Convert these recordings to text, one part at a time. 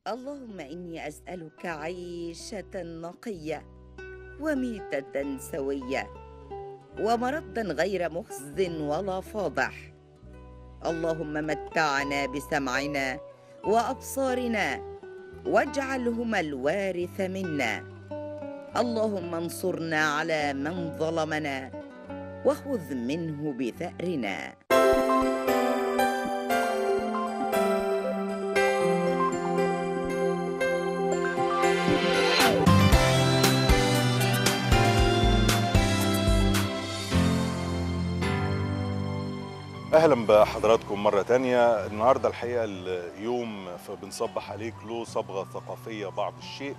اللهم إني أسألك عيشة نقية وميتة سوية ومرضا غير مخز ولا فاضح اللهم متعنا بسمعنا وأبصارنا واجعلهما الوارث منا اللهم انصرنا على من ظلمنا وخذ منه بثأرنا اهلا بحضراتكم مره تانية النهارده الحقيقه اليوم فبنصبح عليك له صبغه ثقافيه بعض الشيء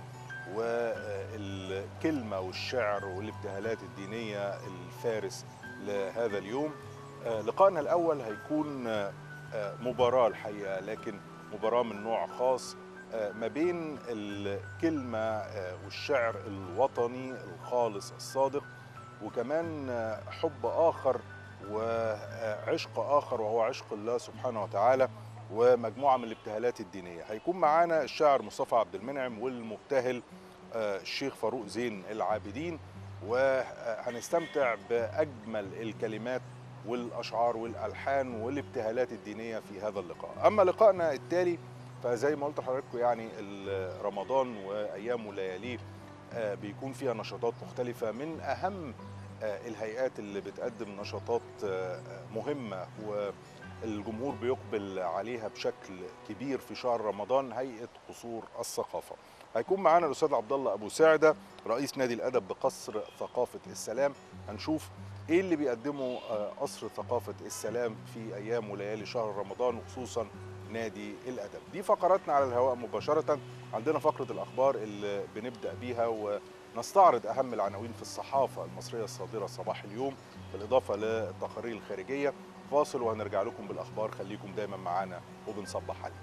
والكلمه والشعر والابتهالات الدينيه الفارس لهذا اليوم آه، لقائنا الاول هيكون آه، مباراه الحقيقه لكن مباراه من نوع خاص آه، ما بين الكلمه آه، والشعر الوطني الخالص الصادق وكمان آه، حب اخر وعشق اخر وهو عشق الله سبحانه وتعالى ومجموعه من الابتهالات الدينيه هيكون معانا الشاعر مصطفى عبد المنعم والمبتهل آه، الشيخ فاروق زين العابدين وهنستمتع باجمل الكلمات والاشعار والالحان والابتهالات الدينيه في هذا اللقاء اما لقائنا التالي فزي ما قلت لحضراتكم يعني ال- رمضان وايامه ولياليه آه، بيكون فيها نشاطات مختلفه من اهم آه، الهيئات اللي بتقدم نشاطات آه، مهمه والجمهور بيقبل عليها بشكل كبير في شهر رمضان هيئه قصور الثقافه. هيكون معانا الاستاذ عبد الله ابو سعده رئيس نادي الادب بقصر ثقافه السلام هنشوف ايه اللي بيقدمه آه، قصر ثقافه السلام في ايام وليالي شهر رمضان وخصوصا نادي الادب. دي فقراتنا على الهواء مباشره عندنا فقره الاخبار اللي بنبدا بيها و نستعرض أهم العناوين في الصحافة المصرية الصادرة صباح اليوم بالإضافة للتقارير الخارجية فاصل وهنرجع لكم بالأخبار خليكم دايما معانا وبنصبح عليك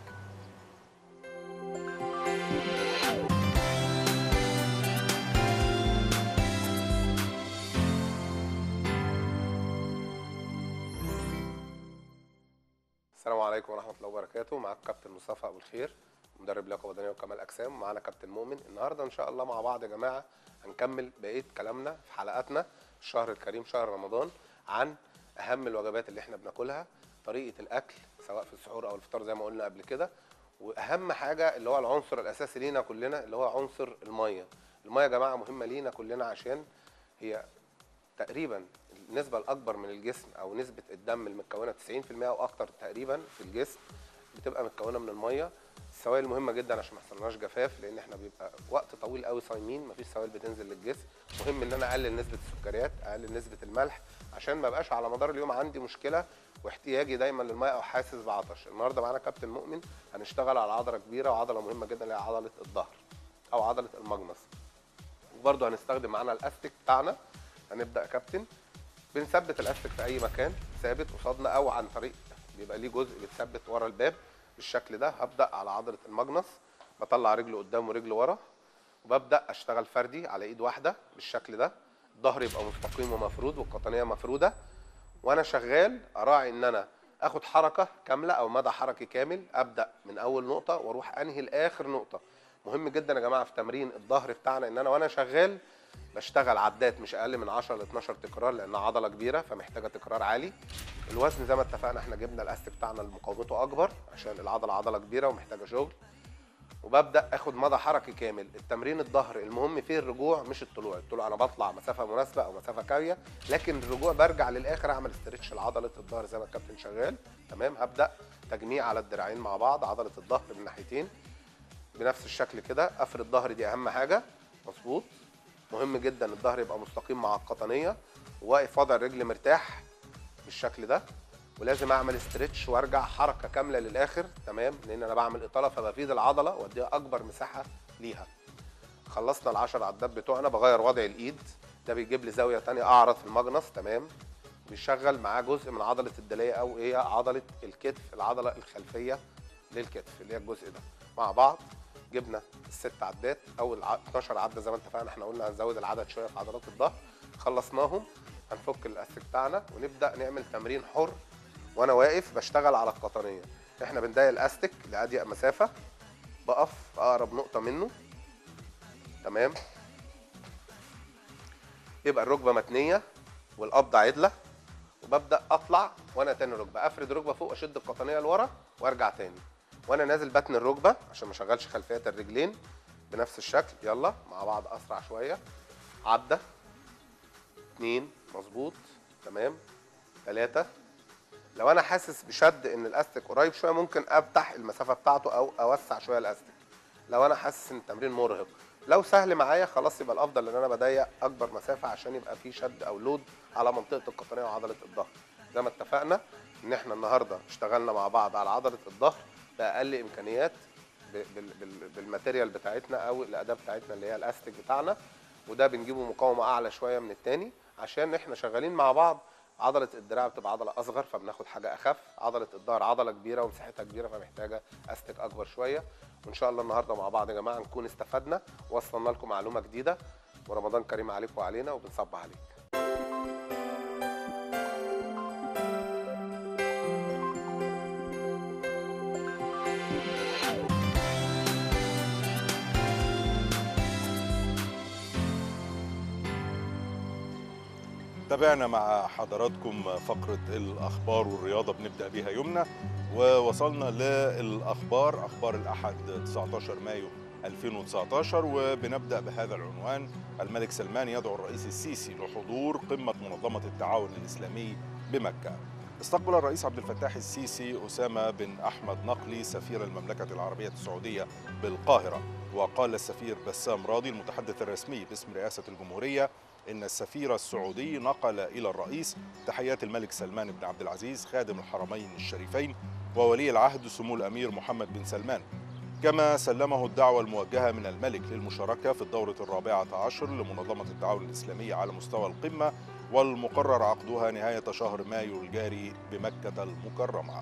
السلام عليكم ورحمة الله وبركاته معاك كابتن مصطفى أبو الخير مدرب لياقة بدنية وكمال أجسام ومعانا كابتن مؤمن النهاردة إن شاء الله مع بعض يا جماعة هنكمل بقية كلامنا في حلقاتنا الشهر الكريم شهر رمضان عن أهم الوجبات اللي إحنا بناكلها طريقة الأكل سواء في السحور أو الفطار زي ما قلنا قبل كده وأهم حاجة اللي هو العنصر الأساسي لينا كلنا اللي هو عنصر المية المية يا جماعة مهمة لينا كلنا عشان هي تقريبا النسبة الأكبر من الجسم أو نسبة الدم المكونة 90% أو أكتر تقريبا في الجسم بتبقى متكونة من المية السوائل مهمة جدا عشان ما يحصلناش جفاف لأن احنا بيبقى وقت طويل قوي صايمين مفيش سوائل بتنزل للجسم مهم إن أنا أقلل نسبة السكريات أقلل نسبة الملح عشان ما بقاش على مدار اليوم عندي مشكلة واحتياجي دايما للمية أو حاسس بعطش النهاردة معانا كابتن مؤمن هنشتغل على عضلة كبيرة وعضلة مهمة جدا اللي هي عضلة الظهر أو عضلة المجنص وبرضه هنستخدم معانا الاستيك بتاعنا هنبدا يا كابتن بنثبت الاستيك في اي مكان ثابت قصادنا او عن طريق بيبقى ليه جزء بيتثبت ورا الباب بالشكل ده هبدا على عضله المجنص بطلع رجل قدام ورجل ورا وببدا اشتغل فردي على ايد واحده بالشكل ده الظهر يبقى مستقيم ومفرود والقطنيه مفروده وانا شغال اراعي ان انا اخد حركه كامله او مدى حركي كامل ابدا من اول نقطه واروح انهي لاخر نقطه مهم جدا يا جماعه في تمرين الظهر بتاعنا ان انا وانا شغال بشتغل عدات مش اقل من 10 ل 12 تكرار لانها عضله كبيره فمحتاجه تكرار عالي الوزن زي ما اتفقنا احنا جبنا الاست بتاعنا اللي مقاومته اكبر عشان العضله عضله كبيره ومحتاجه شغل وببدا اخد مدى حركي كامل التمرين الظهر المهم فيه الرجوع مش الطلوع الطلوع انا بطلع مسافه مناسبه او مسافه كافيه لكن الرجوع برجع للاخر اعمل استرتش لعضله الظهر زي ما الكابتن شغال تمام هبدا تجميع على الدراعين مع بعض عضله الظهر من ناحيتين بنفس الشكل كده افرد ظهري دي اهم حاجه مظبوط مهم جدا الظهر يبقى مستقيم مع القطنيه وواقف وضع الرجل مرتاح بالشكل ده ولازم اعمل استرتش وارجع حركه كامله للاخر تمام لان انا بعمل اطاله فبفيد العضله واديها اكبر مساحه ليها خلصنا العشر عدات بتوعنا بغير وضع الايد ده بيجيب لي زاويه تانية اعرض في المجنص تمام بيشغل معاه جزء من عضله الدليه او هي عضله الكتف العضله الخلفيه للكتف اللي هي الجزء ده مع بعض جبنا الست عدات او ال 12 عده زي ما اتفقنا احنا قلنا هنزود العدد شويه في عضلات الظهر خلصناهم هنفك الاستيك بتاعنا ونبدا نعمل تمرين حر وانا واقف بشتغل على القطنيه احنا بنضايق الاستيك لاضيق مسافه بقف في اقرب نقطه منه تمام يبقى الركبه متنيه والقبضه عدله وببدا اطلع وانا تاني ركبه افرد ركبه فوق اشد القطنيه لورا وارجع تاني وانا نازل بتن الركبه عشان ما اشغلش خلفيات الرجلين بنفس الشكل يلا مع بعض اسرع شويه عدى اتنين مظبوط تمام تلاتة لو انا حاسس بشد ان الاستك قريب شويه ممكن افتح المسافه بتاعته او اوسع شويه الاستك لو انا حاسس ان التمرين مرهق لو سهل معايا خلاص يبقى الافضل ان انا بضيق اكبر مسافه عشان يبقى في شد او لود على منطقه القطنيه وعضله الظهر زي ما اتفقنا ان احنا النهارده اشتغلنا مع بعض على عضله الظهر باقل امكانيات ب- بال- بال- بالماتيريال بتاعتنا او الاداه بتاعتنا اللي هي الاستك بتاعنا وده بنجيبه مقاومه اعلى شويه من التاني عشان احنا شغالين مع بعض عضله الدراع بتبقى عضله اصغر فبناخد حاجه اخف عضله الظهر عضله كبيره ومساحتها كبيره فمحتاجه استك اكبر شويه وان شاء الله النهارده مع بعض يا جماعه نكون استفدنا ووصلنا لكم معلومه جديده ورمضان كريم عليكم وعلينا وبنصب عليك تابعنا مع حضراتكم فقرة الأخبار والرياضة بنبدأ بها يومنا ووصلنا للأخبار أخبار الأحد 19 مايو 2019 وبنبدأ بهذا العنوان الملك سلمان يدعو الرئيس السيسي لحضور قمة منظمة التعاون الإسلامي بمكة استقبل الرئيس عبد الفتاح السيسي أسامة بن أحمد نقلي سفير المملكة العربية السعودية بالقاهرة وقال السفير بسام راضي المتحدث الرسمي باسم رئاسة الجمهورية إن السفير السعودي نقل إلى الرئيس تحيات الملك سلمان بن عبد العزيز خادم الحرمين الشريفين وولي العهد سمو الأمير محمد بن سلمان كما سلمه الدعوة الموجهة من الملك للمشاركة في الدورة الرابعة عشر لمنظمة التعاون الإسلامي على مستوى القمة والمقرر عقدها نهاية شهر مايو الجاري بمكة المكرمة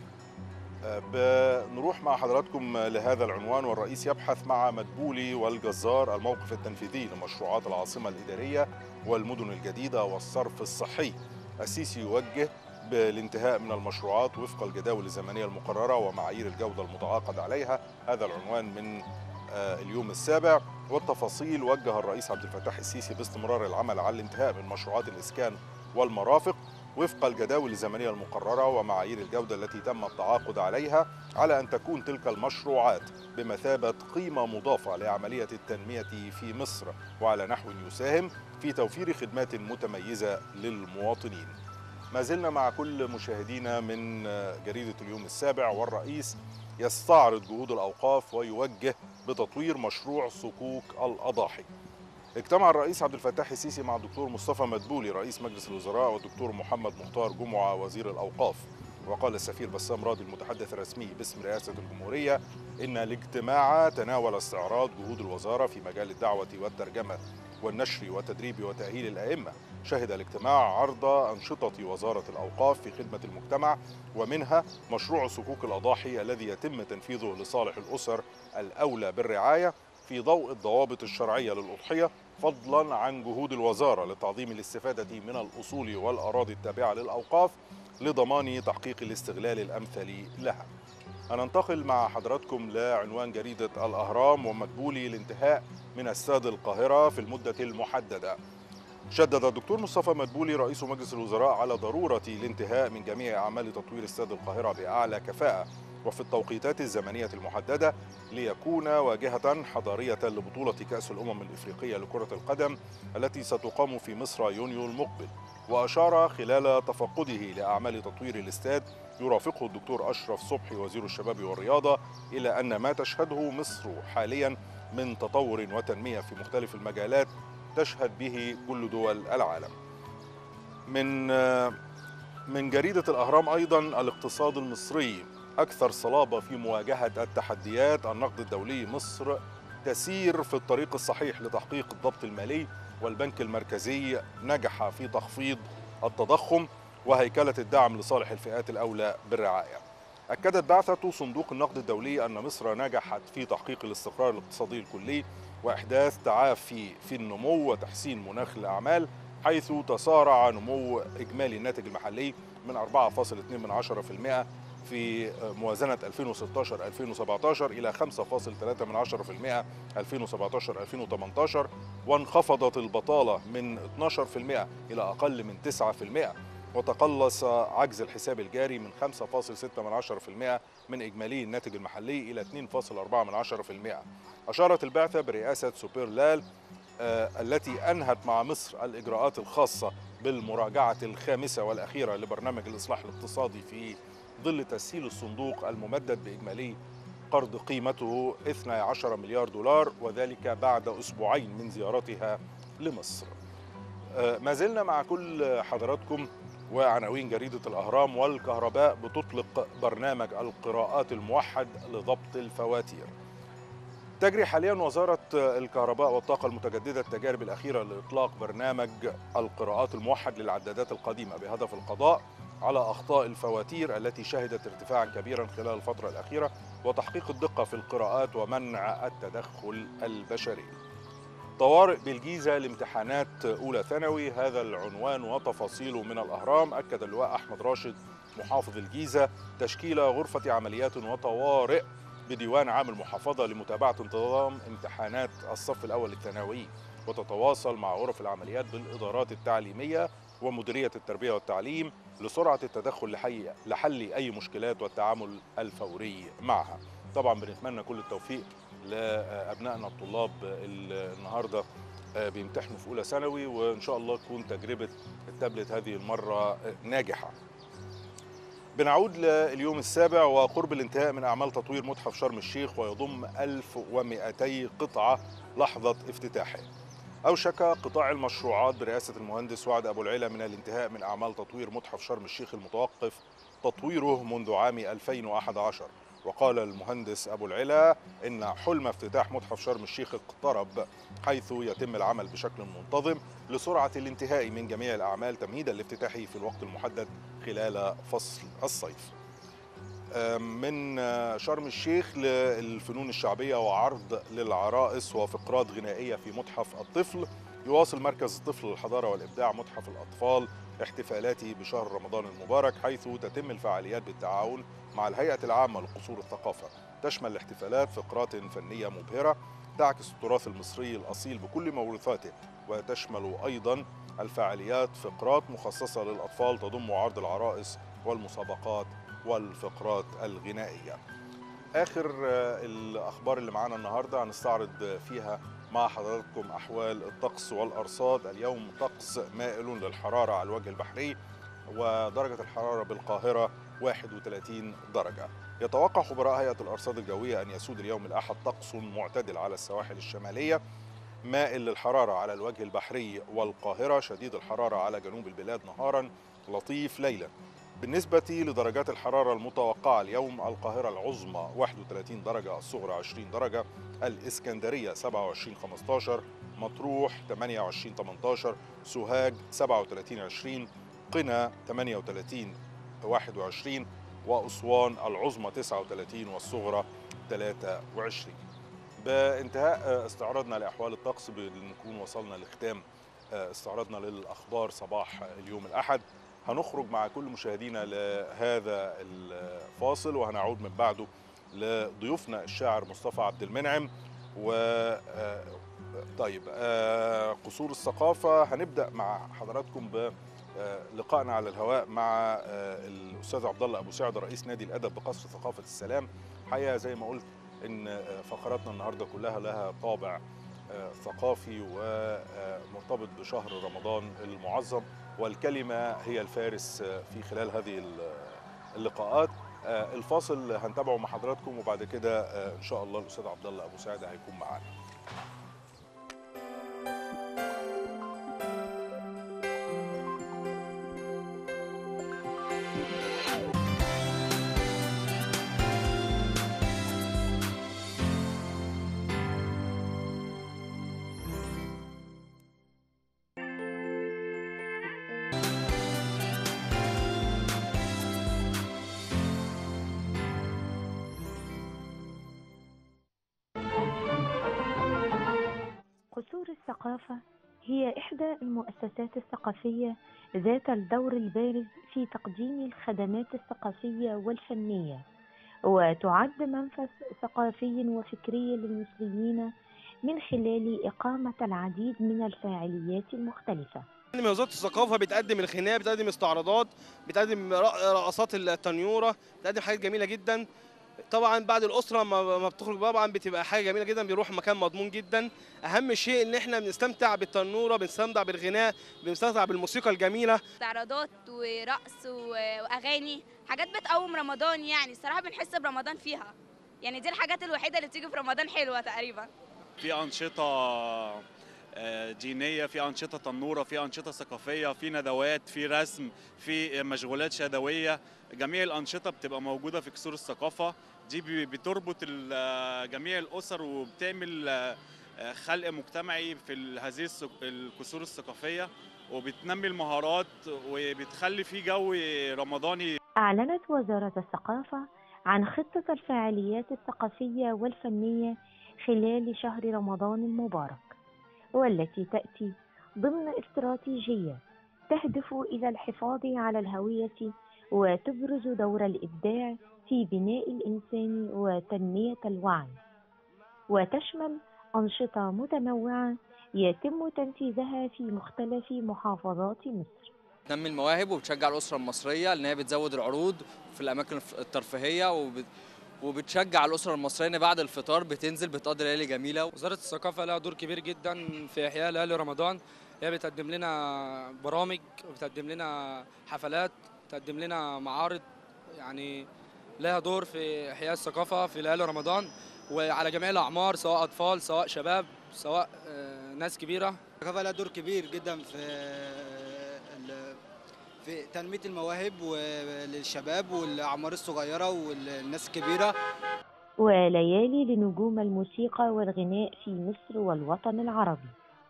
بنروح مع حضراتكم لهذا العنوان والرئيس يبحث مع مدبولي والجزار الموقف التنفيذي لمشروعات العاصمة الإدارية والمدن الجديدة والصرف الصحي السيسي يوجه بالانتهاء من المشروعات وفق الجداول الزمنية المقررة ومعايير الجودة المتعاقد عليها هذا العنوان من آه، اليوم السابع والتفاصيل وجه الرئيس عبد الفتاح السيسي باستمرار العمل على الانتهاء من مشروعات الإسكان والمرافق وفق الجداول الزمنية المقررة ومعايير الجودة التي تم التعاقد عليها على أن تكون تلك المشروعات بمثابة قيمة مضافة لعملية التنمية في مصر وعلى نحو يساهم في توفير خدمات متميزة للمواطنين ما زلنا مع كل مشاهدينا من جريدة اليوم السابع والرئيس يستعرض جهود الأوقاف ويوجه بتطوير مشروع صكوك الأضاحي اجتمع الرئيس عبد الفتاح السيسي مع الدكتور مصطفى مدبولي رئيس مجلس الوزراء والدكتور محمد مختار جمعة وزير الأوقاف وقال السفير بسام راضي المتحدث الرسمي باسم رئاسة الجمهورية إن الاجتماع تناول استعراض جهود الوزارة في مجال الدعوة والترجمة والنشر وتدريب وتأهيل الأئمة شهد الاجتماع عرض أنشطة وزارة الأوقاف في خدمة المجتمع ومنها مشروع صكوك الأضاحي الذي يتم تنفيذه لصالح الأسر الأولى بالرعاية في ضوء الضوابط الشرعية للأضحية فضلا عن جهود الوزارة لتعظيم الاستفادة من الأصول والأراضي التابعة للأوقاف لضمان تحقيق الاستغلال الأمثل لها هننتقل مع حضراتكم لعنوان جريدة الأهرام ومدبولي الانتهاء من استاد القاهرة في المدة المحددة شدد الدكتور مصطفى مدبولي رئيس مجلس الوزراء على ضرورة الانتهاء من جميع أعمال تطوير استاد القاهرة بأعلى كفاءة وفي التوقيتات الزمنية المحددة ليكون واجهة حضارية لبطولة كأس الأمم الإفريقية لكرة القدم التي ستقام في مصر يونيو المقبل وأشار خلال تفقده لأعمال تطوير الاستاد يرافقه الدكتور أشرف صبحي وزير الشباب والرياضة إلى أن ما تشهده مصر حاليا من تطور وتنمية في مختلف المجالات تشهد به كل دول العالم من من جريدة الأهرام أيضا الاقتصاد المصري أكثر صلابة في مواجهة التحديات النقد الدولي مصر تسير في الطريق الصحيح لتحقيق الضبط المالي والبنك المركزي نجح في تخفيض التضخم وهيكلة الدعم لصالح الفئات الأولى بالرعاية أكدت بعثة صندوق النقد الدولي أن مصر نجحت في تحقيق الاستقرار الاقتصادي الكلي وإحداث تعافي في النمو وتحسين مناخ الأعمال حيث تسارع نمو إجمالي الناتج المحلي من 4.2% في موازنة 2016-2017 إلى 5.3% 2017-2018 وانخفضت البطالة من 12% إلى أقل من 9% وتقلص عجز الحساب الجاري من 5.6% من إجمالي الناتج المحلي إلى 2.4% أشارت البعثة برئاسة سوبر لال آه، التي أنهت مع مصر الإجراءات الخاصة بالمراجعة الخامسة والأخيرة لبرنامج الإصلاح الاقتصادي في ظل تسهيل الصندوق الممدد بإجمالي قرض قيمته 12 مليار دولار وذلك بعد أسبوعين من زيارتها لمصر آه، ما زلنا مع كل حضراتكم وعناوين جريدة الأهرام والكهرباء بتطلق برنامج القراءات الموحد لضبط الفواتير تجري حاليا وزارة الكهرباء والطاقة المتجددة التجارب الأخيرة لإطلاق برنامج القراءات الموحد للعدادات القديمة بهدف القضاء على أخطاء الفواتير التي شهدت ارتفاعا كبيرا خلال الفترة الأخيرة وتحقيق الدقة في القراءات ومنع التدخل البشري طوارئ بالجيزة لامتحانات أولى ثانوي هذا العنوان وتفاصيله من الأهرام أكد اللواء أحمد راشد محافظ الجيزة تشكيل غرفة عمليات وطوارئ بديوان عام المحافظة لمتابعة انتظام امتحانات الصف الأول الثانوي وتتواصل مع غرف العمليات بالإدارات التعليمية ومديرية التربية والتعليم لسرعة التدخل لحي لحل أي مشكلات والتعامل الفوري معها طبعا بنتمنى كل التوفيق لأبنائنا الطلاب اللي النهارده بيمتحنوا في أولى ثانوي وإن شاء الله تكون تجربة التابلت هذه المرة ناجحة بنعود لليوم السابع وقرب الانتهاء من أعمال تطوير متحف شرم الشيخ ويضم 1200 قطعة لحظة افتتاحه أوشك قطاع المشروعات برئاسة المهندس وعد أبو العلا من الانتهاء من أعمال تطوير متحف شرم الشيخ المتوقف تطويره منذ عام 2011 وقال المهندس أبو العلا إن حلم افتتاح متحف شرم الشيخ اقترب حيث يتم العمل بشكل منتظم لسرعة الانتهاء من جميع الأعمال تمهيدا لافتتاحه في الوقت المحدد خلال فصل الصيف من شرم الشيخ للفنون الشعبية وعرض للعرائس وفقرات غنائية في متحف الطفل يواصل مركز الطفل للحضارة والإبداع متحف الأطفال احتفالاته بشهر رمضان المبارك حيث تتم الفعاليات بالتعاون مع الهيئة العامة لقصور الثقافة تشمل الاحتفالات فقرات فنية مبهرة تعكس التراث المصري الأصيل بكل موروثاته وتشمل أيضا الفعاليات فقرات مخصصة للأطفال تضم عرض العرائس والمسابقات والفقرات الغنائية آخر الأخبار اللي معانا النهاردة هنستعرض فيها مع حضراتكم أحوال الطقس والأرصاد اليوم طقس مائل للحرارة على الوجه البحري ودرجة الحرارة بالقاهرة 31 درجة يتوقع خبراء هيئة الأرصاد الجوية أن يسود اليوم الأحد طقس معتدل على السواحل الشمالية مائل للحرارة على الوجه البحري والقاهرة شديد الحرارة على جنوب البلاد نهارا لطيف ليلا بالنسبة لدرجات الحرارة المتوقعة اليوم القاهرة العظمى 31 درجة الصغرى 20 درجة الإسكندرية 27 15 مطروح 28 18 سوهاج 37 20 قنا 38 21 وأسوان العظمى 39 والصغرى 23 بانتهاء استعراضنا لأحوال الطقس بنكون وصلنا لختام استعراضنا للأخبار صباح اليوم الأحد هنخرج مع كل مشاهدينا لهذا الفاصل وهنعود من بعده لضيوفنا الشاعر مصطفى عبد المنعم و طيب قصور الثقافة هنبدأ مع حضراتكم بلقائنا على الهواء مع الأستاذ عبد الله أبو سعد رئيس نادي الأدب بقصر ثقافة السلام حقيقة زي ما قلت إن فقراتنا النهاردة كلها لها طابع ثقافي ومرتبط بشهر رمضان المعظم والكلمة هي الفارس في خلال هذه اللقاءات الفاصل هنتابعه مع حضراتكم وبعد كده ان شاء الله الاستاذ عبد الله ابو سعد هيكون معانا قصور الثقافة هي إحدى المؤسسات الثقافية ذات الدور البارز في تقديم الخدمات الثقافية والفنية وتعد منفذ ثقافي وفكري للمصريين من خلال إقامة العديد من الفاعليات المختلفة من وزاره الثقافه بتقدم الغناء بتقدم استعراضات بتقدم رق- رقصات التنيوره بتقدم حاجات جميله جدا طبعا بعد الاسره ما ما بتخرج طبعا بتبقى حاجه جميله جدا بيروح مكان مضمون جدا اهم شيء ان احنا بنستمتع بالتنوره بنستمتع بالغناء بنستمتع بالموسيقى الجميله استعراضات ورقص و- واغاني حاجات بتقوم رمضان يعني الصراحه بنحس برمضان فيها يعني دي الحاجات الوحيده اللي بتيجي في رمضان حلوه تقريبا في أنشطة آه، دينية في أنشطة تنورة في أنشطة ثقافية في ندوات في رسم في مشغولات شهدوية جميع الأنشطة بتبقى موجودة في كسور الثقافة دي ب- بتربط ال- آه، جميع الأسر وبتعمل آه، آه، خلق مجتمعي في ال- هذه الثق- الكسور الثقافية وبتنمي المهارات وبتخلي في جو رمضاني أعلنت وزارة الثقافة عن خطة الفعاليات الثقافية والفنية خلال شهر رمضان المبارك والتي تأتي ضمن استراتيجية تهدف إلى الحفاظ على الهوية وتبرز دور الإبداع في بناء الإنسان وتنمية الوعي وتشمل أنشطة متنوعة يتم تنفيذها في مختلف محافظات مصر بتنمي المواهب وبتشجع الاسره المصريه ان هي بتزود العروض في الاماكن الف- الترفيهيه وبت... وبتشجع الاسره المصريه ان بعد الفطار بتنزل بتقضي ليالي جميله وزارة الثقافة لها دور كبير جدا في إحياء ليالي رمضان هي بتقدم لنا برامج وبتقدم لنا حفلات بتقدم لنا معارض يعني لها دور في إحياء الثقافة في ليالي رمضان وعلى جميع الأعمار سواء أطفال سواء شباب سواء آه، ناس كبيرة الثقافة لها دور كبير جدا في ال- في تنمية المواهب للشباب والأعمار الصغيرة والناس الكبيرة وليالي لنجوم الموسيقى والغناء في مصر والوطن العربي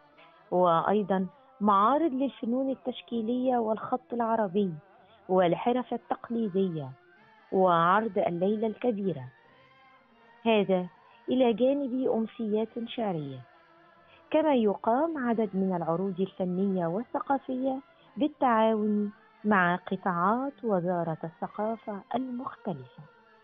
وأيضا معارض للفنون التشكيلية والخط العربي والحرف التقليدية وعرض الليلة الكبيرة هذا إلى جانب أمسيات شعرية كما يقام عدد من العروض الفنية والثقافية بالتعاون مع قطاعات وزارة الثقافة المختلفة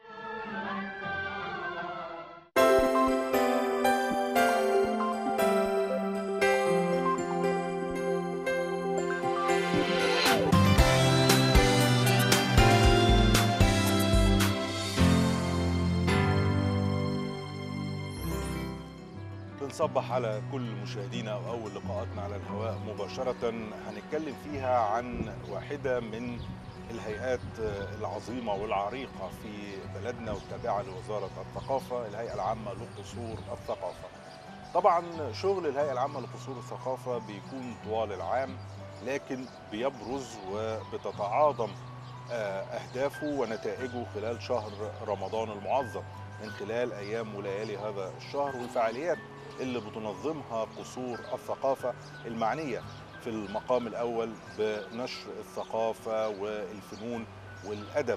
بنصبح على كل مشاهدينا واول لقاءاتنا على الهواء مباشره هنتكلم فيها عن واحده من الهيئات العظيمه والعريقه في بلدنا والتابعه لوزاره الثقافه الهيئه العامه لقصور الثقافه. طبعا شغل الهيئه العامه لقصور الثقافه بيكون طوال العام لكن بيبرز وبتتعاظم آه، اهدافه ونتائجه خلال شهر رمضان المعظم من خلال ايام وليالي هذا الشهر والفعاليات اللي بتنظمها قصور الثقافه المعنيه في المقام الاول بنشر الثقافه والفنون والادب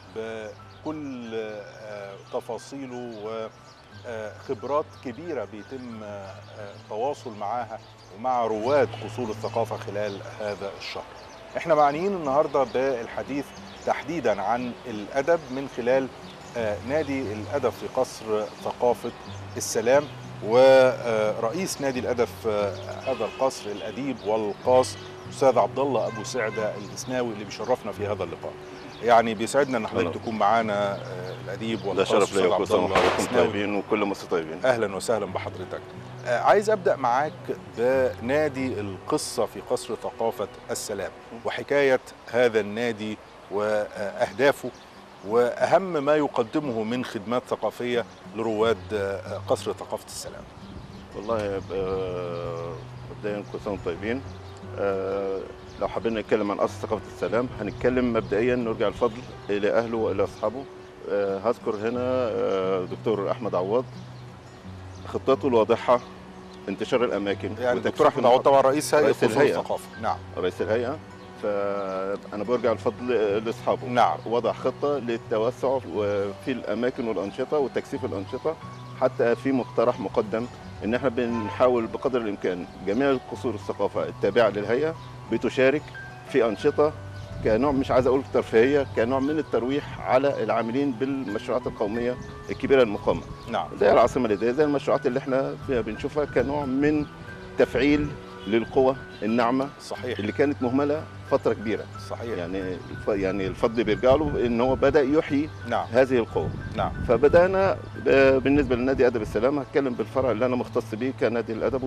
بكل آه، تفاصيله وخبرات كبيره بيتم آه، التواصل معاها ومع رواد قصور الثقافه خلال هذا الشهر. احنا معنيين النهارده بالحديث تحديدا عن الادب من خلال آه، نادي الادب في قصر ثقافه السلام ورئيس نادي الادب في هذا القصر الاديب والقاص استاذ عبد الله ابو سعده الاسناوي اللي بيشرفنا في هذا اللقاء. يعني بيسعدنا ان حضرتك أهلا. تكون معانا آه، الاديب ده والقاص شرف ليا أستاذ وكل عبد سنه الله وحضراتكم الإسناوي. طيبين وكل مصر طيبين اهلا وسهلا بحضرتك آه، عايز ابدا معاك بنادي القصه في قصر ثقافه السلام وحكايه هذا النادي واهدافه واهم ما يقدمه من خدمات ثقافيه لرواد آه، قصر ثقافه السلام والله آه، مبدئيا كل سنه وانتم طيبين آه، لو حابين نتكلم عن قصر ثقافه السلام هنتكلم مبدئيا نرجع الفضل الى اهله والى اصحابه آه، هذكر هنا آه، دكتور احمد عواد خطته الواضحه انتشار الاماكن يعني وتكثيف الدكتور احمد عوض طبعا رئيس هيئه رئيس قصور الهيئة. الثقافه نعم رئيس الهيئه فانا برجع الفضل لاصحابه نعم وضع خطه للتوسع في الاماكن والانشطه وتكثيف الانشطه حتى في مقترح مقدم ان احنا بنحاول بقدر الامكان جميع قصور الثقافه التابعه للهيئه بتشارك في انشطه كنوع مش عايز اقول ترفيهيه كنوع من الترويح على العاملين بالمشروعات القوميه الكبيره المقامه نعم زي العاصمه الاداريه زي المشروعات اللي احنا بنشوفها كنوع من تفعيل للقوى الناعمه صحيح اللي كانت مهمله فتره كبيره صحيح يعني الف- يعني الفضل بيرجع له ان هو بدا يحيي نعم هذه القوه نعم فبدانا ب- بالنسبه لنادي ادب السلام هتكلم بالفرع اللي انا مختص بيه كنادي الادب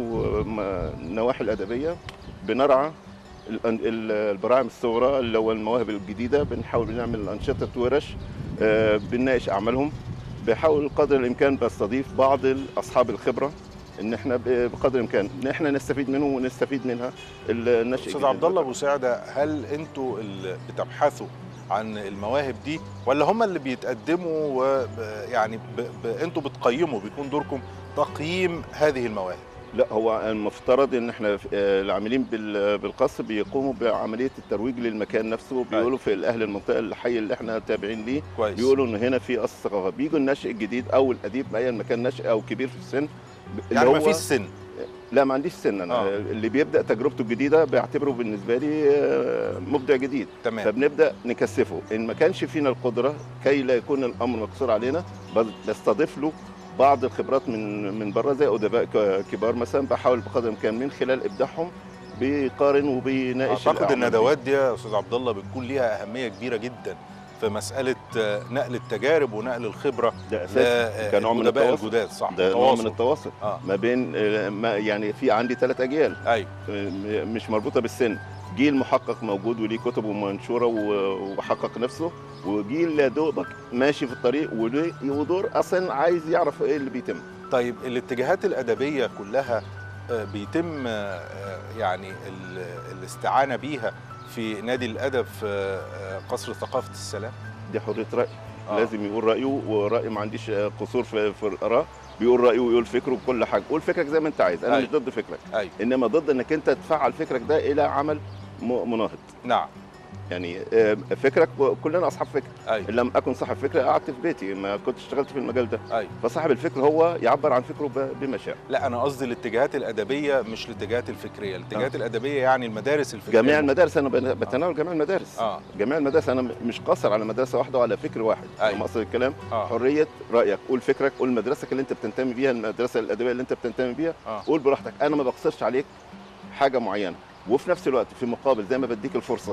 والنواحي الادبيه بنرعى ال- ال- البراعم الصغرى اللي هو المواهب الجديده بنحاول بنعمل انشطه ورش آه، بنناقش اعمالهم بحاول قدر الامكان بستضيف بعض اصحاب الخبره ان احنا ب- بقدر الامكان ان احنا نستفيد منهم ونستفيد منها النشء استاذ الجديد. عبد الله ابو سعده هل انتوا اللي بتبحثوا عن المواهب دي ولا هم اللي بيتقدموا ويعني ب... ب... انتوا بتقيموا بيكون دوركم تقييم هذه المواهب لا هو المفترض ان احنا في- آه، العاملين بال- بالقصر بيقوموا بعمليه الترويج للمكان نفسه بيقولوا في الاهل المنطقه الحي اللي احنا تابعين ليه كويس بيقولوا ان هنا في قصر ثقافه بيجوا الناشئ الجديد او الاديب ايا مكان ناشئ او كبير في السن ب- اللي يعني ما هو- فيش سن لا ما عنديش سن انا آه. آه. اللي بيبدا تجربته الجديده بعتبره بالنسبه لي آه، مبدع جديد تمام فبنبدا نكثفه ان ما كانش فينا القدره كي لا يكون الامر مقصور علينا بس- بستضيف له بعض الخبرات من من بره زي ادباء ك- كبار مثلا بحاول بقدر الامكان من خلال ابداعهم بيقارن وبيناقش اعتقد الأعمال دي. الندوات دي يا استاذ عبد الله بتكون ليها اهميه كبيره جدا في مساله آه، نقل التجارب ونقل الخبره ده اساسي كنوع من للأدباء التواصل الجداد صح ده نوع من تواصل. التواصل اه ما بين آه، ما يعني في عندي ثلاث اجيال ايوه م- مش مربوطه بالسن جيل محقق موجود وليه كتب ومنشوره و- وحقق نفسه وجيل يا دوبك ماشي في الطريق وليه- ودور اصلا عايز يعرف ايه اللي بيتم طيب الاتجاهات الادبيه كلها آه، بيتم آه، يعني ال- الاستعانه بيها في نادي الادب في آه، قصر ثقافه السلام دي حريه راي آه. آه. لازم يقول رايه وراي ما عنديش آه، قصور في, في الاراء بيقول رايه ويقول فكره بكل حاجه قول فكرك زي ما انت عايز انا أيوة. مش ضد فكرك ايوه انما ضد انك انت تفعل فكرك ده الى عمل م- مناهض نعم يعني آه، فكرك كلنا اصحاب فكر ايوه ان لم اكن صاحب فكره قعدت في بيتي ما كنت اشتغلت في المجال ده ايوه فصاحب الفكر هو يعبر عن فكره ب- بما شاء لا انا قصدي الاتجاهات الادبيه مش الاتجاهات الفكريه الاتجاهات الادبيه يعني المدارس الفكريه جميع المدارس انا بن- بتناول جميع المدارس اه جميع المدارس انا م- مش قاصر على مدرسه واحده ولا فكر واحد أيوة. أيوة. مقصد الكلام اه حريه رايك قول فكرك قول مدرستك اللي انت بتنتمي بيها المدرسه الادبيه اللي انت بتنتمي بيها اه قول براحتك انا ما بقصرش عليك حاجه معينه وفي نفس الوقت في مقابل زي ما بديك الفرصه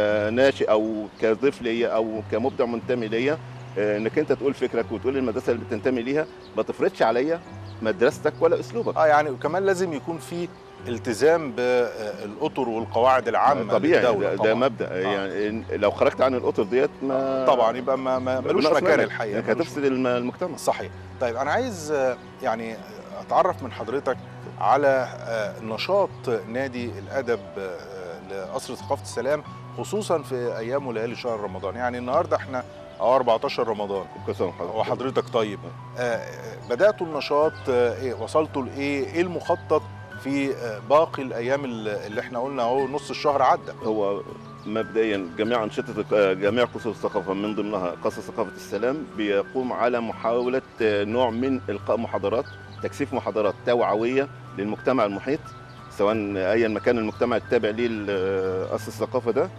كناشئ او كضيف ليا او كمبدع منتمي ليا آه، انك انت تقول فكرك وتقول المدرسه اللي بتنتمي ليها ما تفرضش عليا مدرستك ولا اسلوبك اه يعني وكمان لازم يكون في التزام بالاطر والقواعد العامه طبيعي للدولة ده, طبعا ده مبدا آه. يعني إن- لو خرجت عن الاطر ديت ما طبعا يبقى ما ما- ملوش بنقص مكان منك. الحقيقه انك ملوش هتفسد الم- المجتمع صحيح طيب انا عايز آه، يعني اتعرف من حضرتك على آه، نشاط نادي الادب آه، لقصر ثقافه السلام خصوصا في ايام وليالي شهر رمضان يعني النهارده احنا أو 14 رمضان كل سنة وحضرتك طيب. وحضرتك طيب آه، بداتوا النشاط آه، ايه وصلتوا لايه ايه المخطط في آه، باقي الايام اللي اللي احنا قلنا اهو نص الشهر عدى هو مبدئيا جميع انشطه جميع قصور الثقافه من ضمنها قصر ثقافه السلام بيقوم على محاوله نوع من القاء محاضرات تكثيف محاضرات توعويه للمجتمع المحيط سواء ايا مكان المجتمع التابع ليه قصر الثقافه ده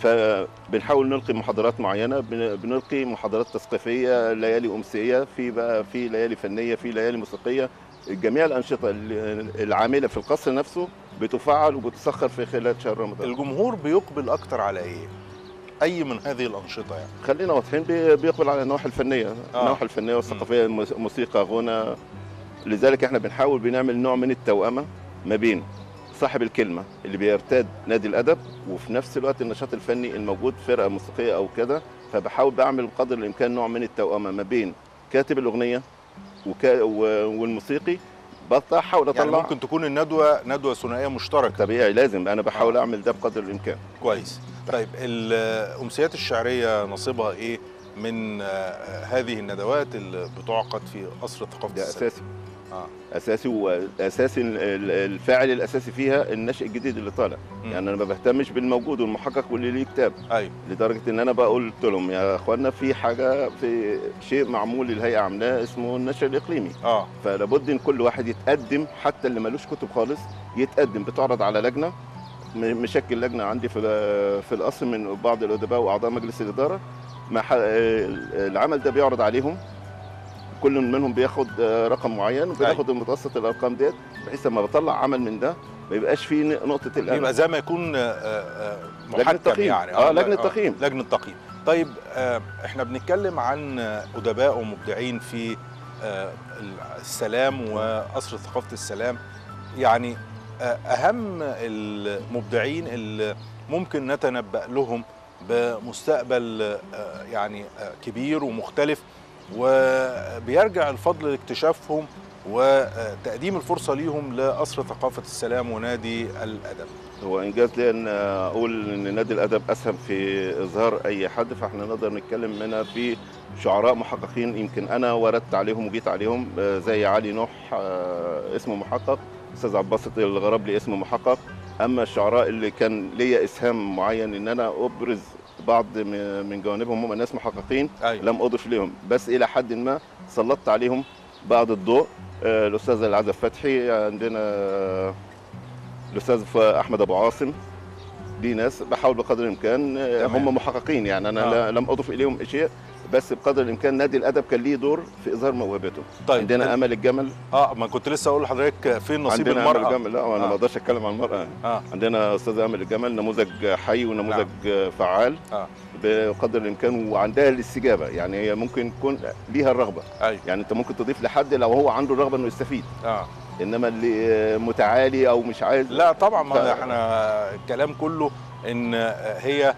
فبنحاول نلقي محاضرات معينه بن- بنلقي محاضرات تثقيفيه ليالي امسيه في بقى في ليالي فنيه في ليالي موسيقيه جميع الانشطه ال- العامله في القصر نفسه بتفعل وبتسخر في خلال شهر رمضان الجمهور بيقبل اكتر على ايه اي من هذه الانشطه يعني خلينا واضحين بي- بيقبل على النواحي الفنيه آه. النواحي الفنيه والثقافيه الموس- موسيقى غنى لذلك احنا بنحاول بنعمل نوع من التوأمه ما بين صاحب الكلمه اللي بيرتاد نادي الادب وفي نفس الوقت النشاط الفني الموجود فرقه موسيقيه او كده فبحاول بعمل بقدر الامكان نوع من التوأمه ما بين كاتب الاغنيه وكا و- والموسيقي بحاول اطلع يعني ممكن تكون الندوه ندوه ثنائيه مشتركه طبيعي لازم انا بحاول آه. اعمل ده بقدر الامكان كويس طيب الامسيات الشعريه نصيبها ايه من آه، هذه الندوات اللي بتعقد في قصر ثقافه ده السلام اساسي آه. اساسي واساسي ال- ال- الفاعل الاساسي فيها النشء الجديد اللي طالع مم. يعني انا ما بهتمش بالموجود والمحقق واللي ليه كتاب ايوه لدرجه ان انا بقى قلت لهم يا اخوانا في حاجه في شيء معمول الهيئه عاملاه اسمه النشر الاقليمي اه فلابد ان كل واحد يتقدم حتى اللي ملوش كتب خالص يتقدم بتعرض على لجنه م- مشكل لجنه عندي في ال- في القصر من بعض الادباء واعضاء مجلس الاداره مع ح- العمل ده بيعرض عليهم كل منهم بياخد آه، رقم معين وبياخد المتوسط الارقام ديت بحيث لما بطلع عمل من ده ما يبقاش فيه نقطه الامل يبقى زي ما يكون آه، آه، لجنة محكم تقييم. يعني آه، لجنة تقييم. لجنه تقييم طيب آه، احنا بنتكلم عن ادباء ومبدعين في آه، السلام وقصر ثقافه السلام يعني آه، اهم المبدعين اللي ممكن نتنبأ لهم بمستقبل آه، يعني آه، كبير ومختلف وبيرجع الفضل لاكتشافهم وتقديم الفرصه ليهم لقصر ثقافه السلام ونادي الادب هو انجاز لي ان اقول ان نادي الادب اسهم في اظهار اي حد فاحنا نقدر نتكلم هنا في شعراء محققين يمكن انا وردت عليهم وجيت عليهم آه، زي علي نوح آه، اسمه محقق استاذ عباسط الغرابلي اسمه محقق اما الشعراء اللي كان ليا اسهام معين ان انا ابرز بعض م- من جوانبهم هم ناس محققين أيوة. لم اضف لهم بس الى حد ما سلطت عليهم بعض الضوء آه، الاستاذ العزب فتحي عندنا آه، الاستاذ ف- احمد ابو عاصم دي ناس بحاول بقدر الامكان آه، تمام. هم محققين يعني انا آه. لا- لم اضف اليهم شيء بس بقدر الامكان نادي الادب كان ليه دور في اظهار موهبته طيب عندنا امل الجمل اه ما كنت لسه اقول لحضرتك فين نصيب عندنا المراه امل الجمل لا انا آه. ما اقدرش اتكلم عن المراه آه. عندنا استاذ امل الجمل نموذج حي ونموذج نعم. فعال آه. بقدر الامكان وعندها الاستجابه يعني هي ممكن تكون ليها الرغبه أيوة. يعني انت ممكن تضيف لحد لو هو عنده الرغبه انه يستفيد اه انما اللي متعالي او مش عايز لا طبعا ما ف- احنا الكلام كله ان هي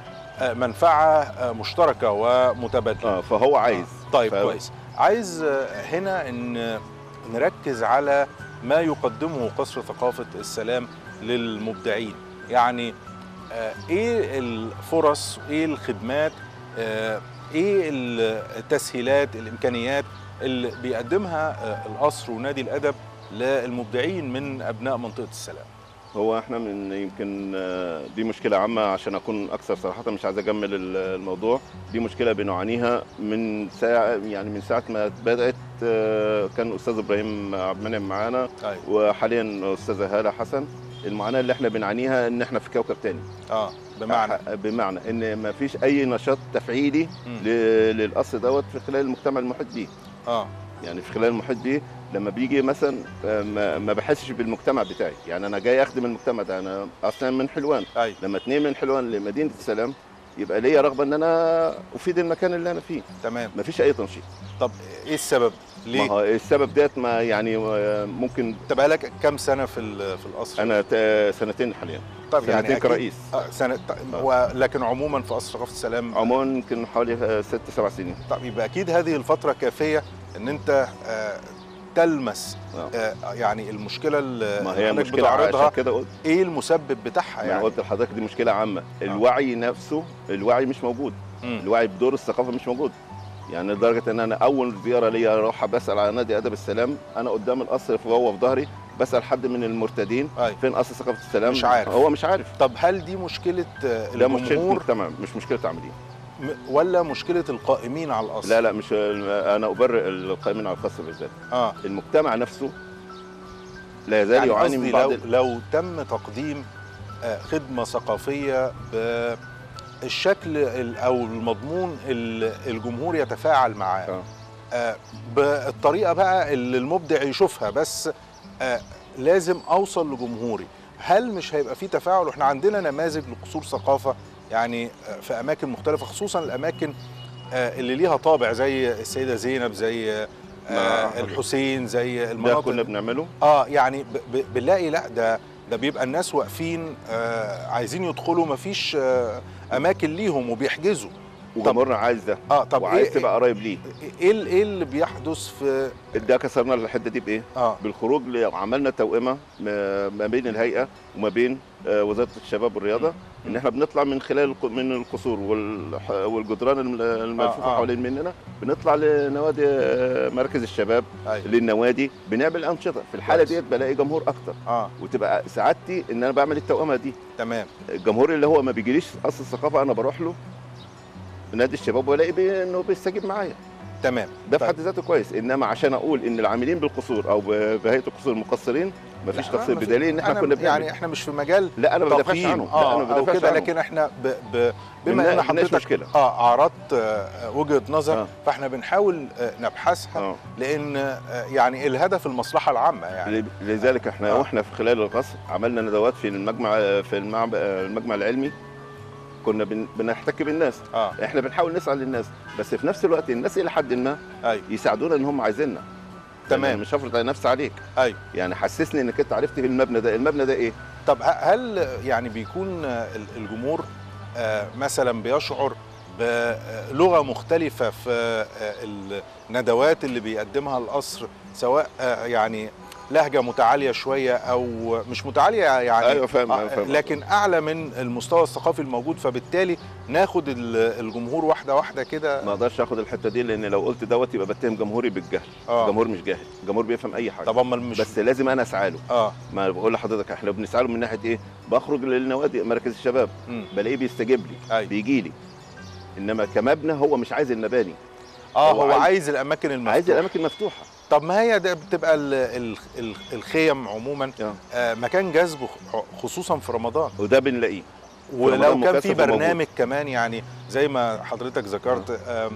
منفعه مشتركه ومتبادله اه فهو عايز طيب ف- كويس عايز هنا ان نركز على ما يقدمه قصر ثقافه السلام للمبدعين يعني آه، ايه الفرص ايه الخدمات آه، ايه التسهيلات الامكانيات اللي بيقدمها آه، القصر ونادي الادب للمبدعين من ابناء منطقه السلام هو احنا من يمكن آه، دي مشكله عامه عشان اكون اكثر صراحه مش عايز اجمل ال- الموضوع دي مشكله بنعانيها من ساعه يعني من ساعه ما بدات آه، كان استاذ ابراهيم عبد المنعم معانا أيوة. وحاليا استاذه هاله حسن المعاناه اللي احنا بنعانيها ان احنا في كوكب تاني اه بمعنى بمعنى ان ما فيش اي نشاط تفعيلي مم. ل- للقصر دوت في خلال المجتمع المحيط بيه اه يعني في خلال المحيط بيه لما بيجي مثلا آه، ما ما بحسش بالمجتمع بتاعي يعني انا جاي اخدم المجتمع ده انا اصلا من حلوان أيوة. لما اتنين من حلوان لمدينه السلام يبقى ليا رغبه ان انا افيد المكان اللي انا فيه تمام مفيش اي تنشيط طب ايه السبب ليه ما هو السبب ديت ما يعني آه، ممكن انت بقالك كام سنه في ال- في القصر انا تا- سنتين حاليا طب سنتين يعني أكيد- كرئيس آه سنه ولكن عموما في قصر ثقافه السلام عموما يمكن حوالي آه، ست سبع سنين طب يبقى اكيد هذه الفتره كافيه ان انت آه تلمس آه يعني المشكله اللي ما هي حضرتك مشكله عشان بتعرضها كده قلت ايه المسبب بتاعها يعني يعني قلت لحضرتك دي مشكله عامه الوعي نفسه الوعي مش موجود مم. الوعي بدور الثقافه مش موجود يعني لدرجه ان انا اول زياره ليا اروح بسال على نادي ادب السلام انا قدام القصر وهو في ظهري بسال حد من المرتدين أيوة. فين قصر ثقافه السلام مش عارف. هو مش عارف طب هل دي مشكله آه، ده مشكله الجمهور مجتمع مش مشكله عاملين م- ولا مشكله القائمين على القصر لا لا مش انا ابرئ القائمين على القصر بالذات اه المجتمع نفسه لا يزال يعني يعاني قصدي من بعض لو, لو تم تقديم آه، خدمه ثقافيه بالشكل ال- او المضمون اللي الجمهور يتفاعل معاه آه، بالطريقه بقى اللي المبدع يشوفها بس آه، لازم اوصل لجمهوري هل مش هيبقى في تفاعل واحنا عندنا نماذج لقصور ثقافه يعني آه، في اماكن مختلفه خصوصا الاماكن آه، اللي ليها طابع زي السيده زينب زي آه، ما- الحسين زي ده المناطق كنا بنعمله اه يعني ب- ب- بنلاقي لا ده ده بيبقى الناس واقفين آه عايزين يدخلوا مفيش آه اماكن ليهم وبيحجزوا وجمهورنا عايز ده اه طب وعايز ايه تبقى قريب ليه ايه ال- ايه اللي بيحدث في ده كسرنا الحته دي بايه؟ اه بالخروج ل- عملنا توأمه ما ما بين الهيئه وما بين آه، وزاره الشباب والرياضه ان احنا بنطلع من خلال الق- من القصور والح- والجدران الم- الملفوفه آه. حوالين مننا بنطلع لنوادي آه، مركز الشباب أيوة. للنوادي بنعمل انشطه في الحاله كويس. ديت بلاقي جمهور اكتر اه وتبقى سعادتي ان انا بعمل التوأمه دي تمام الجمهور اللي هو ما بيجيليش اصل الثقافه انا بروح له نادي الشباب والاقي بي انه بيستجيب معايا تمام ده في طيب. حد ذاته كويس انما عشان اقول ان العاملين بالقصور او ب- بهيئه القصور مقصرين مفيش لا، تقصير ما في- بدليل ان احنا أنا كنا بنعمل يعني احنا مش في مجال لا انا ما بدافعش تقييم عنهم لا اه انا ما او بدافعش كده عنهم لكن احنا ب ب ما بما ان عندناش حضرتك مشكلة. اه عرضت آه وجهه نظر آه. فاحنا بنحاول آه نبحثها اه لان آه يعني الهدف المصلحه العامه يعني ل- لذلك احنا آه. واحنا في خلال القصر عملنا ندوات في المجمع في المعب- المجمع العلمي كنا بن- بنحتك بالناس اه احنا بنحاول نسعى للناس بس في نفس الوقت الناس الى حد ما ايوه يساعدونا ان هم عايزيننا تمام. يعني مش هفرض على نفسي عليك ايوه يعني حسسني انك انت عرفت في المبنى ده المبنى ده ايه طب ه- هل يعني بيكون آه، ال- الجمهور آه، مثلا بيشعر بلغه مختلفه في آه، الندوات اللي بيقدمها القصر سواء آه، يعني لهجه متعاليه شويه او مش متعاليه يعني ايوه فاهم آه، أيوة فاهم لكن اعلى من المستوى الثقافي الموجود فبالتالي ناخد ال- الجمهور واحده واحده كده ما اقدرش اخد الحته دي لان لو قلت دوت يبقى بتهم جمهوري بالجهل اه جمهور مش جاهل جمهور بيفهم اي حاجه طب امال مش بس لازم انا اسعى له اه ما بقول لحضرتك احنا بنسعى له من ناحيه ايه بخرج للنوادي مركز الشباب مم. بلاقيه بيستجيب لي أيوة. بيجي لي انما كمبنى هو مش عايز المباني اه هو هو عايز- عايز الاماكن المفتوحه عايز الاماكن مفتوحه طب ما هي ده بتبقى ال ال ال الخيم عموما آه. آه مكان جذب خ- خصوصا في رمضان وده بنلاقيه ولو رمضان كان مكثف في وموجود. برنامج كمان يعني زي ما حضرتك ذكرت آم،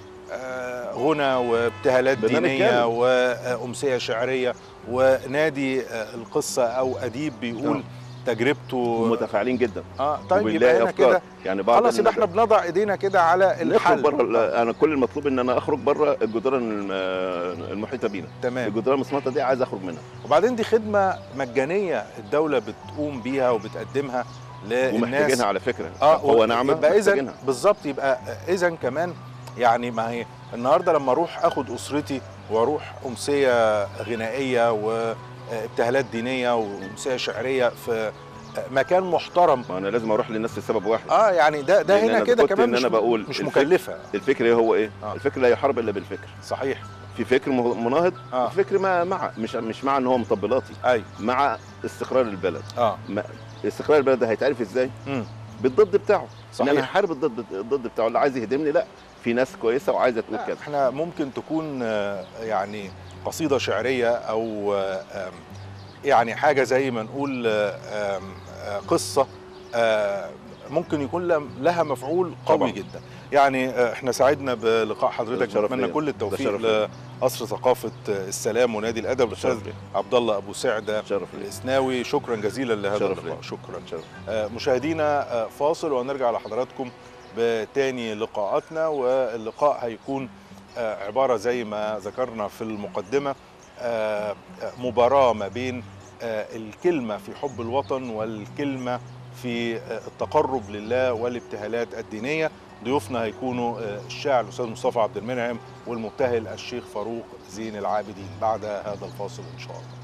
آه، غنى وابتهالات برنامج دينيه كامل. وامسيه شعريه ونادي آه، القصه او اديب بيقول آه. تجربته متفاعلين جدا اه طيب وبنلاقي يبقى هنا أفكار. كده يعني بعض خلاص يبقى الندى- احنا بنضع ايدينا كده على نخرج الحل بره انا كل المطلوب ان انا اخرج بره الجدران الم- المحيطه بينا تمام الجدران المصمطه دي عايز اخرج منها وبعدين دي خدمه مجانيه الدوله بتقوم بيها وبتقدمها للناس ومحتاجينها على فكره اه هو نعمه يبقى اذا محتاجينها. بالظبط يبقى اذا كمان يعني ما هي النهارده لما اروح اخد اسرتي واروح امسيه غنائيه وابتهالات دينيه وامسيه شعريه في مكان محترم ما انا لازم اروح للناس لسبب واحد اه يعني ده ده لأن هنا أنا كده كنت كمان إن مش أنا بقول مش الفكر- مكلفه الفكر إيه هو ايه آه. الفكر لا يحارب الا بالفكر صحيح في فكر مه- مناهض آه. وفكر ما مع مش مش مع ان هو مطبلاتي ايوه مع استقرار البلد اه ما استقرار البلد ده هيتعرف ازاي امم بالضد بتاعه صحيح. ان انا هحارب الضد الضد بتاعه اللي عايز يهدمني لا في ناس كويسه وعايزه تقول لا، كذا احنا ممكن تكون آه، يعني قصيده شعريه او آه، آم، يعني حاجه زي ما نقول آه، آم، آه، قصه آه، ممكن يكون لم- لها مفعول قوي طبعاً. جدا يعني آه، احنا سعدنا بلقاء حضرتك ده شرف نتمنى ليا. كل ده التوفيق شرف ليا. لقصر ثقافه آه، السلام ونادي الادب الاستاذ شرف ليا. عبد الله ابو سعده شرف لي الاسناوي شكرا جزيلا لهذا شرف اللقاء ليا. شكرا شرف آه، مشاهدينا آه، فاصل وهنرجع لحضراتكم بتاني لقاءاتنا واللقاء هيكون آه، عبارة زي ما ذكرنا في المقدمة آه، آه، مباراة ما بين آه، الكلمة في حب الوطن والكلمة في آه، التقرب لله والابتهالات الدينية ضيوفنا هيكونوا آه، الشاعر الأستاذ مصطفى عبد المنعم والمبتهل الشيخ فاروق زين العابدين بعد هذا الفاصل إن شاء الله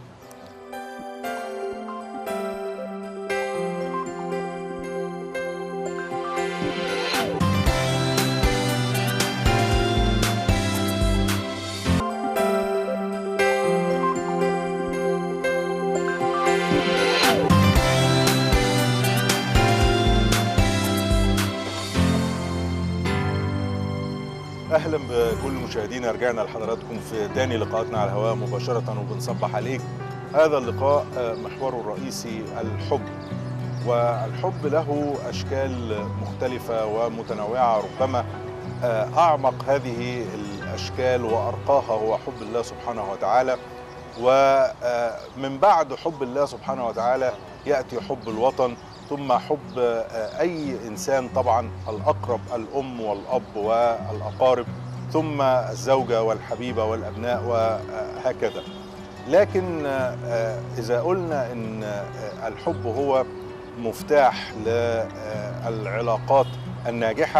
اهلا بكل مشاهدينا رجعنا لحضراتكم في تاني لقاءاتنا على الهواء مباشره وبنصبح عليك هذا اللقاء آه، محوره الرئيسي الحب والحب له اشكال مختلفه ومتنوعه ربما آه، اعمق هذه الاشكال وارقاها هو حب الله سبحانه وتعالى ومن بعد حب الله سبحانه وتعالى ياتي حب الوطن ثم حب آه، اي انسان طبعا الاقرب الام والاب والاقارب ثم الزوجه والحبيبه والابناء وهكذا لكن آه، اذا قلنا ان آه، الحب هو مفتاح للعلاقات الناجحه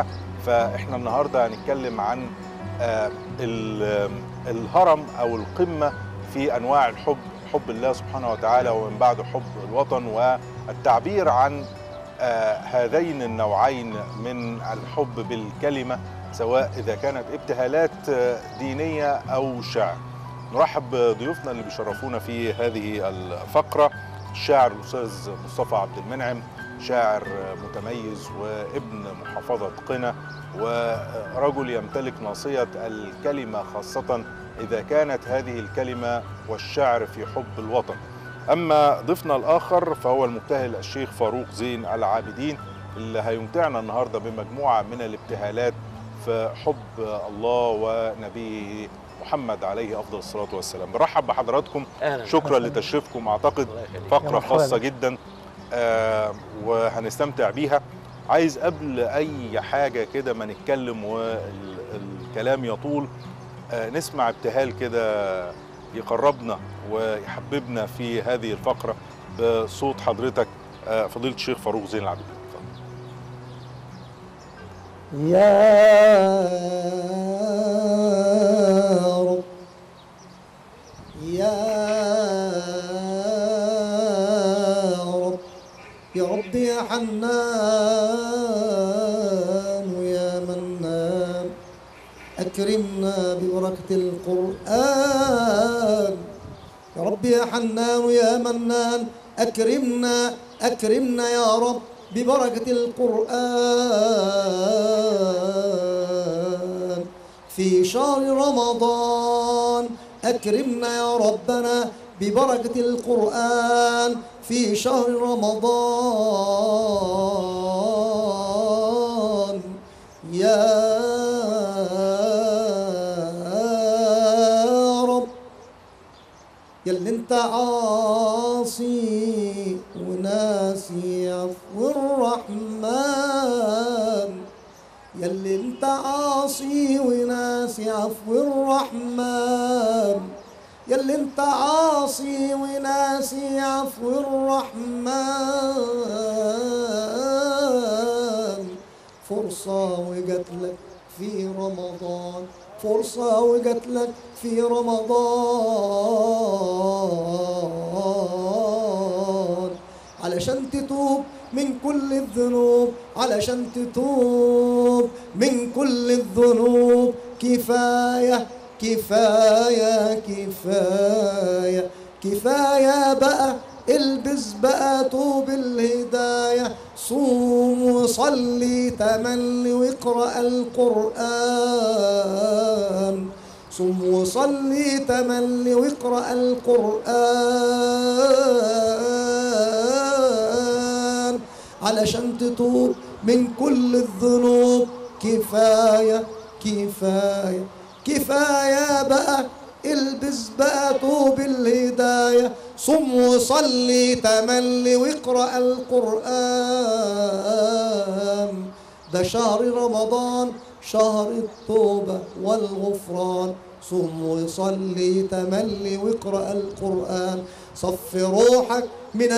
فاحنا النهارده هنتكلم عن آه، ال- الهرم او القمه في انواع الحب حب الله سبحانه وتعالى ومن بعده حب الوطن والتعبير عن آه، هذين النوعين من الحب بالكلمه سواء اذا كانت ابتهالات آه، دينيه او شعر نرحب بضيوفنا اللي بيشرفونا في هذه الفقره الشاعر الاستاذ مصطفى عبد المنعم شاعر متميز وابن محافظه قنا ورجل يمتلك ناصيه الكلمه خاصه اذا كانت هذه الكلمه والشعر في حب الوطن اما ضيفنا الاخر فهو المبتهل الشيخ فاروق زين العابدين اللي هيمتعنا النهارده بمجموعه من الابتهالات في حب الله ونبيه محمد عليه افضل الصلاه والسلام برحب بحضراتكم أهلاً. شكرا لتشريفكم اعتقد يا فقره مرحبا خاصه بك. جدا آه وهنستمتع بيها عايز قبل اي حاجه كده ما نتكلم والكلام يطول آه نسمع ابتهال كده يقربنا ويحببنا في هذه الفقره بصوت حضرتك آه فضيله الشيخ فاروق زين العابدين اتفضل. يا رب يا رب يا رب يا حنان ويا منان أكرمنا ببركة القرآن يا رب يا حنان ويا منان أكرمنا أكرمنا يا رب ببركة القرآن في شهر رمضان أكرمنا يا ربنا ببركة القرآن في شهر رمضان يا رب ياللي انت عاصي وناسي عفو الرحمن ياللي انت عاصي وناسي عفو الرحمن ياللي انت عاصي وناسي عفو الرحمن فرصة وجت لك في رمضان فرصة وجت لك في رمضان علشان تتوب من كل الذنوب علشان تتوب من كل الذنوب كفاية كفاية كفاية كفاية بقى البس بقى طوب الهداية صوم وصلي تملي واقرأ القرآن صوم وصلي تملي واقرأ القرآن علشان تتوب من كل الذنوب كفاية كفاية كفاية بقى البس بقى طوب الهداية صم وصلي تملي واقرأ القرآن ده شهر رمضان شهر التوبة والغفران صم وصلي تملي واقرأ القرآن صف روحك من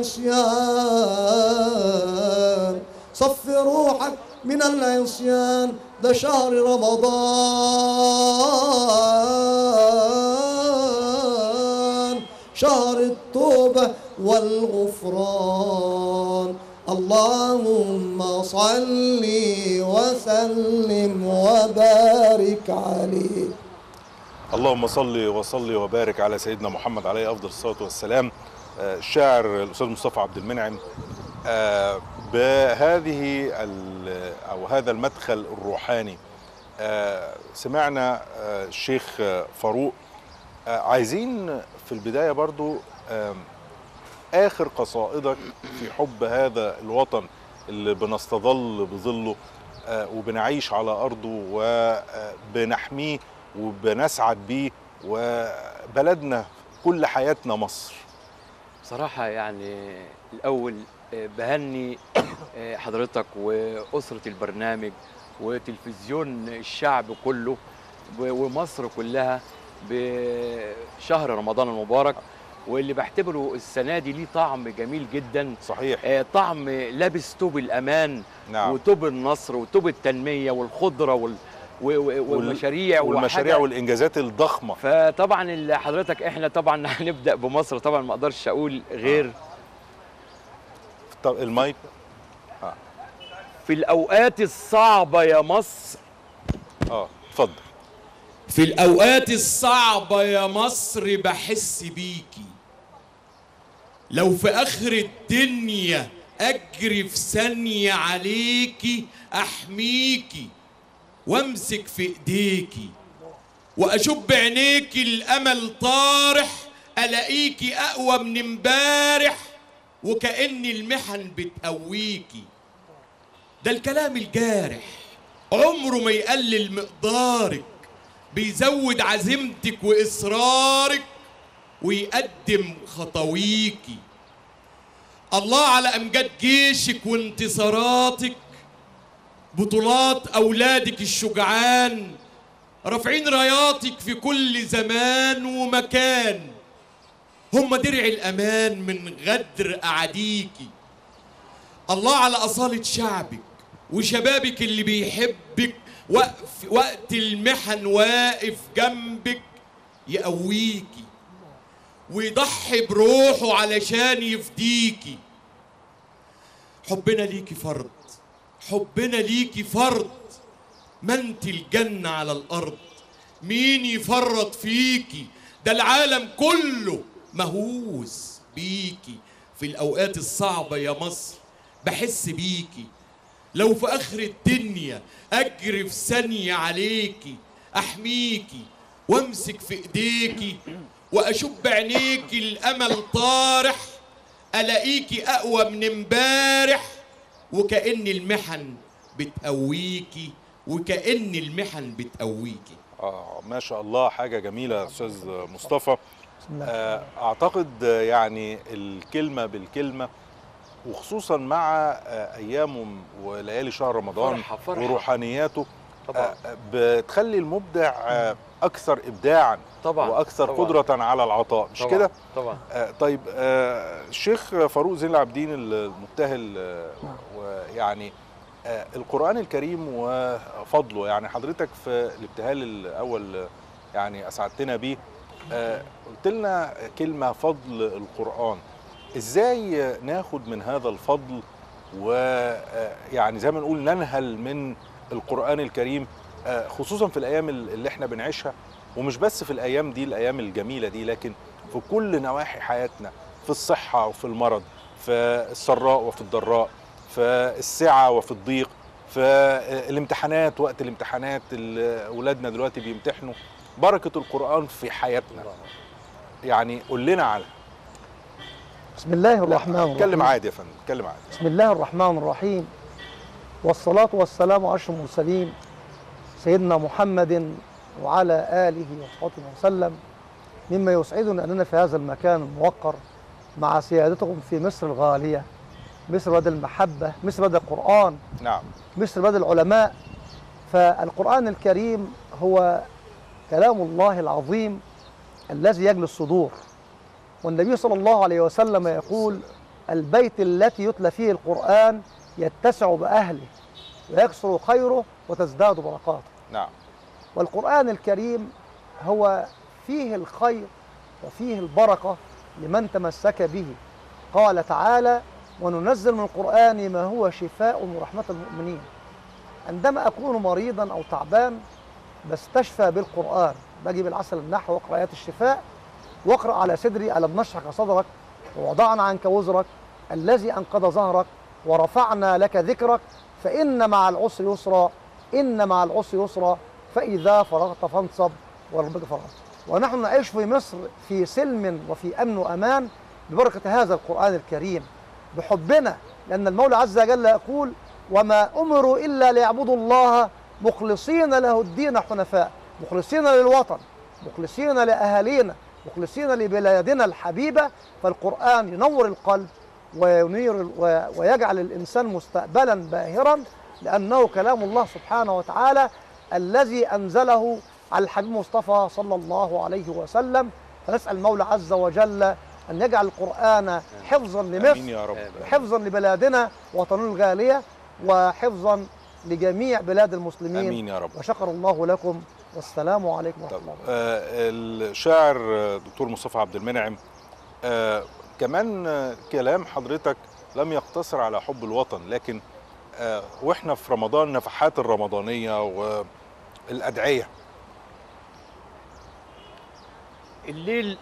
العصيان صف روحك من العصيان ده شهر رمضان شهر التوبة والغفران اللهم صل وسلم وبارك عليه اللهم صل وصل وبارك على سيدنا محمد عليه افضل الصلاه والسلام آه، الشاعر الاستاذ مصطفى عبد المنعم آه، بهذه ال- او هذا المدخل الروحاني آه، سمعنا آه، الشيخ آه، فاروق آه، عايزين في البدايه برضو آم، اخر قصائدك في حب هذا الوطن اللي بنستظل بظله آه، وبنعيش على ارضه وبنحميه وبنسعد بيه وبلدنا كل حياتنا مصر صراحة يعني الأول آه، بهني آه، حضرتك وأسرة البرنامج وتلفزيون الشعب كله و- ومصر كلها بشهر رمضان المبارك واللي بعتبره السنه دي ليه طعم جميل جدا صحيح آه طعم لابس توب الامان نعم. وتوب النصر وتوب التنميه والخضره وال و- و- والمشاريع والمشاريع وحاجة- والانجازات الضخمه فطبعا اللي حضرتك احنا طبعا هنبدا بمصر طبعا ما اقدرش اقول غير طب المايك في الاوقات الصعبه يا مصر اه اتفضل في الأوقات الصعبة يا مصر بحس بيكي لو في آخر الدنيا أجري في ثانية عليكي أحميكي وامسك في إيديكي وأشوف بعينيكي الأمل طارح ألاقيكي أقوى من امبارح وكأن المحن بتقويكي ده الكلام الجارح عمره ما يقلل مقدارك بيزود عزيمتك وإصرارك ويقدم خطويكي الله على أمجاد جيشك وانتصاراتك بطولات أولادك الشجعان رافعين راياتك في كل زمان ومكان هم درع الأمان من غدر أعاديكي الله على أصالة شعبك وشبابك اللي بيحبك وقف وقت المحن واقف جنبك يقويكي ويضحي بروحه علشان يفديكي حبنا ليكي فرض حبنا ليكي فرض ما انت الجنة على الأرض مين يفرط فيكي ده العالم كله مهووس بيكي في الأوقات الصعبة يا مصر بحس بيكي لو في آخر الدنيا أجري في ثانية عليكي أحميكي وامسك في إيديكي وأشوف بعينيكي الأمل طارح ألاقيكي أقوى من امبارح وكأن المحن بتقويكي وكأن المحن بتقويكي اه ما شاء الله حاجه جميله يا استاذ مصطفى آه، اعتقد آه، يعني الكلمه بالكلمه وخصوصا مع آه، ايام وليالي شهر رمضان فرحة- فرحة. وروحانياته طبعاً. آه، بتخلي المبدع آه، اكثر ابداعا طبعاً، واكثر طبعاً. قدره على العطاء مش طبعاً، كده طبعا آه، طيب آه، الشيخ فاروق زين العابدين المبتهل آه، ويعني آه، القرآن الكريم وفضله يعني حضرتك في الابتهال الأول آه، يعني أسعدتنا بيه آه، قلت لنا كلمة فضل القرآن إزاي ناخد من هذا الفضل ويعني زي ما نقول ننهل من القرآن الكريم آه، خصوصا في الأيام اللي احنا بنعيشها ومش بس في الأيام دي الأيام الجميلة دي لكن في كل نواحي حياتنا في الصحة وفي المرض في السراء وفي الضراء في السعة وفي الضيق في الامتحانات وقت الامتحانات اللي اولادنا دلوقتي بيمتحنوا بركة القرآن في حياتنا يعني قول لنا على بسم الله الرحمن الرحيم اتكلم عادي يا فندم اتكلم عادي بسم الله الرحمن الرحيم والصلاة والسلام على أشرف المرسلين سيدنا محمد وعلى آله وصحبه وسلم مما يسعدنا أننا في هذا المكان الموقر مع سيادتكم في مصر الغالية مصر بلد المحبة مصر بلد القرآن نعم مصر بلد العلماء فالقرآن الكريم هو كلام الله العظيم الذي يجلي الصدور والنبي صلى الله عليه وسلم يقول البيت التي يتلى فيه القرآن يتسع بأهله ويكثر خيره وتزداد بركاته نعم والقرآن الكريم هو فيه الخير وفيه البركة لمن تمسك به قال تعالى وننزل من القرآن ما هو شفاء ورحمة المؤمنين عندما أكون مريضا أو تعبان بستشفى بالقرآن بجيب العسل النحو واقرأ آيات الشفاء واقرأ على صدري ألم نشرح صدرك ووضعنا عنك وزرك الذي أنقض ظهرك ورفعنا لك ذكرك فإن مع العسر يسرا إن مع العسر يسرا فإذا فرغت فانصب وربك فرغت ونحن نعيش في مصر في سلم وفي أمن وأمان ببركة هذا القرآن الكريم بحبنا لأن المولى عز وجل يقول وما أمروا إلا ليعبدوا الله مخلصين له الدين حنفاء مخلصين للوطن مخلصين لأهالينا مخلصين لبلادنا الحبيبة فالقرآن ينور القلب وينير ويجعل الإنسان مستقبلا باهرا لأنه كلام الله سبحانه وتعالى الذي أنزله على الحبيب مصطفى صلى الله عليه وسلم فنسأل المولى عز وجل أن يجعل القرآن حفظا لمصر امين يا رب وحفظا لبلادنا وطننا الغالية وحفظا لجميع بلاد المسلمين امين يا رب وشكر الله لكم والسلام عليكم ورحمة الله آه، الشاعر آه، دكتور مصطفى عبد المنعم آه، كمان آه، كلام حضرتك لم يقتصر على حب الوطن لكن آه، واحنا في رمضان نفحات الرمضانيه والادعيه الليل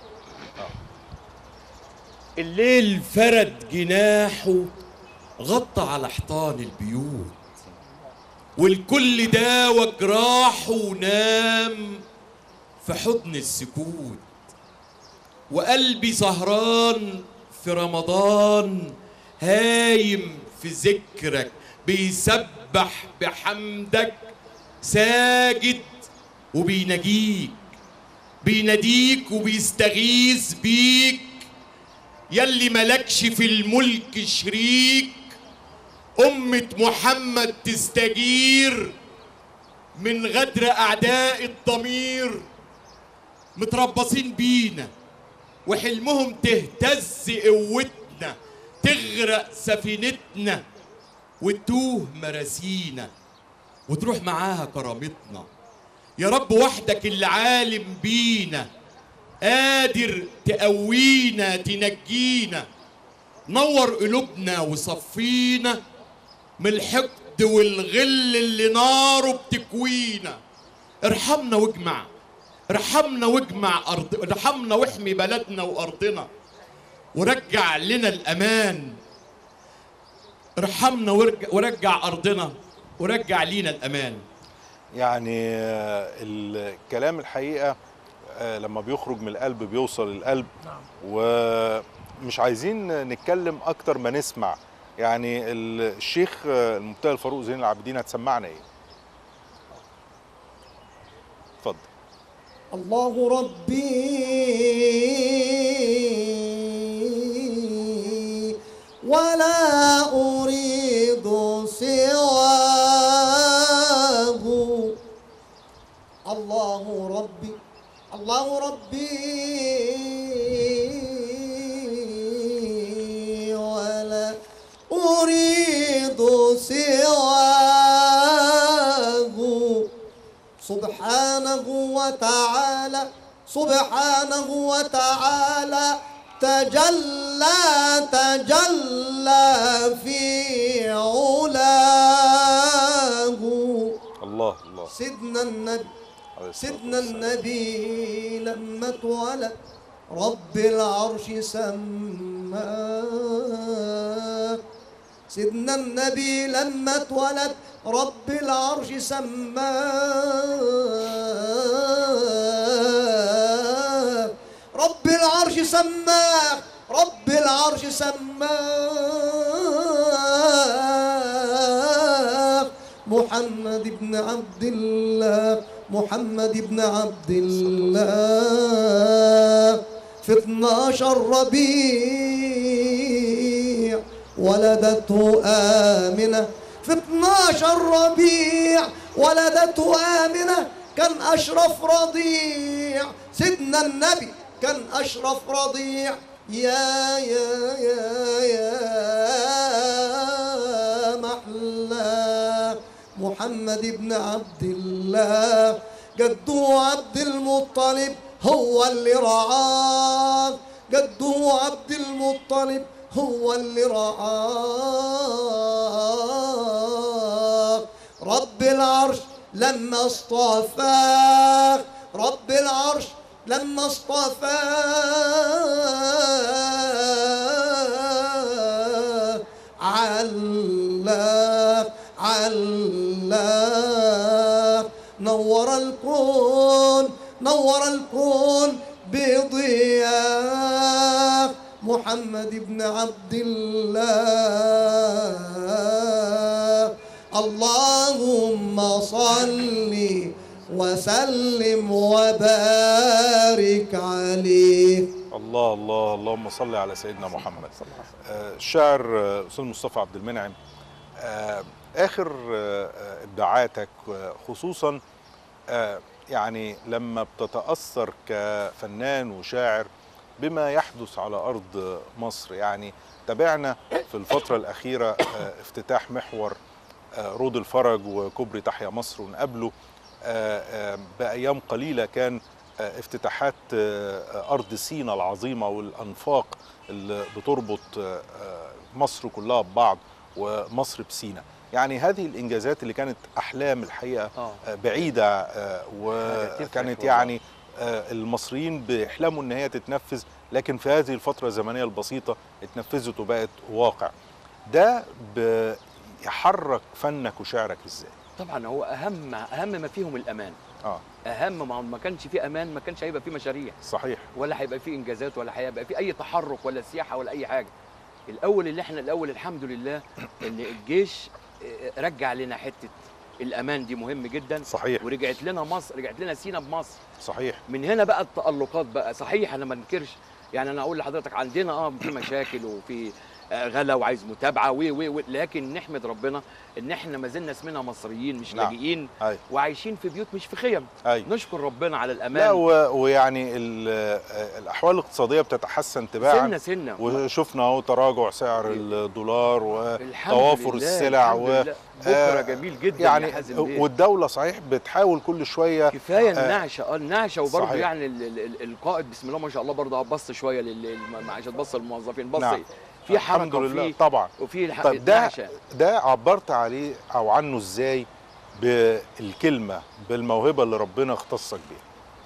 الليل فرد جناحه غطى على حيطان البيوت والكل داوى جراحه ونام في حضن السكوت وقلبي سهران في رمضان هايم في ذكرك بيسبح بحمدك ساجد وبيناجيك بيناديك وبيستغيث بيك يلي ملكش في الملك شريك أمة محمد تستجير من غدر أعداء الضمير متربصين بينا وحلمهم تهتز قوتنا تغرق سفينتنا وتوه مراسينا وتروح معاها كرامتنا يا رب وحدك اللي عالم بينا قادر تقوينا تنجينا نور قلوبنا وصفينا من الحقد والغل اللي ناره بتكوينا ارحمنا واجمع ارحمنا واجمع أرض ارحمنا واحمي بلدنا وأرضنا ورجع لنا الأمان ارحمنا ورجع, ورجع أرضنا ورجع لينا الأمان يعني آه، الكلام الحقيقه آه، لما بيخرج من القلب بيوصل للقلب ومش عايزين نتكلم اكتر ما نسمع يعني الشيخ آه، المبتدئ الفاروق زين العابدين هتسمعنا ايه اتفضل الله ربي ولا أريد سواه الله ربي الله ربي ولا أريد سواه سبحانه وتعالى سبحانه وتعالى تجلى تجلى في علاه الله الله سيدنا النبي عليه الصلاة سيدنا النبي لما اتولد رب العرش سماه سيدنا النبي لما اتولد رب العرش سماه رب العرش سماه رب العرش سماه محمد بن عبد الله محمد بن عبد الله في 12 ربيع ولدته آمنة في 12 ربيع ولدته آمنة كان أشرف رضيع سيدنا النبي كان أشرف رضيع يا يا يا يا محلى محمد بن عبد الله جده عبد المطلب هو اللي رعاه جده عبد المطلب هو اللي رعاه رب العرش لما اصطفاه رب العرش لما اصطفاه علاه علاه نور الكون نور الكون بضياء محمد بن عبد الله اللهم صل وسلم وبارك عليه الله الله اللهم صل على سيدنا محمد آه، الشاعر آه، استاذ مصطفى عبد المنعم آه، اخر آه، آه، ابداعاتك آه، خصوصا آه، يعني لما بتتاثر كفنان وشاعر بما يحدث على ارض مصر يعني تابعنا في الفتره الاخيره آه، افتتاح محور آه، رود الفرج وكوبري تحيا مصر ونقابله آه، آه، بايام قليله كان آه، افتتاحات آه، ارض سينا العظيمه والانفاق اللي بتربط آه، آه، مصر كلها ببعض ومصر بسينا يعني هذه الانجازات اللي كانت احلام الحقيقه آه. آه، بعيده آه، تفرح وكانت والله. يعني آه، المصريين بيحلموا ان هي تتنفذ لكن في هذه الفتره الزمنيه البسيطه اتنفذت وبقت واقع ده بيحرك فنك وشعرك ازاي طبعا هو اهم اهم ما فيهم الامان اه اهم ما ما كانش فيه امان ما كانش هيبقى فيه مشاريع صحيح ولا هيبقى فيه انجازات ولا هيبقى فيه اي تحرك ولا سياحه ولا اي حاجه الاول اللي احنا الاول الحمد لله ان الجيش آه، رجع لنا حته الامان دي مهم جدا صحيح ورجعت لنا مصر رجعت لنا سينا بمصر صحيح من هنا بقى التألقات بقى صحيح انا ما انكرش يعني انا اقول لحضرتك عندنا اه في مشاكل وفي آه، غلا وعايز متابعه و و و لكن نحمد ربنا ان احنا ما زلنا اسمنا مصريين مش نعم. لاجئين أيوة. وعايشين في بيوت مش في خيم أيوة. نشكر ربنا على الامان لا و- ويعني ال- آه، الاحوال الاقتصاديه بتتحسن تباعا سنة سنة. وشفنا اهو تراجع سعر الدولار الحمد وتوافر لله، السلع الحمد و لله. بكرة آه، جميل جدا يا يعني حازم بيه. والدوله صحيح بتحاول كل شويه كفايه آه، النعشه اه النعشه وبرضه صحيح. يعني ال ال ال القائد بسم الله ما شاء الله برضه بص شويه لل لل- عشان تبص للموظفين بص نعم. في حركه الحمد لله وفي طبعا وفي الح- طب ده النعشة. ده عبرت عليه او عنه ازاي بالكلمه بالموهبه اللي ربنا اختصك بيها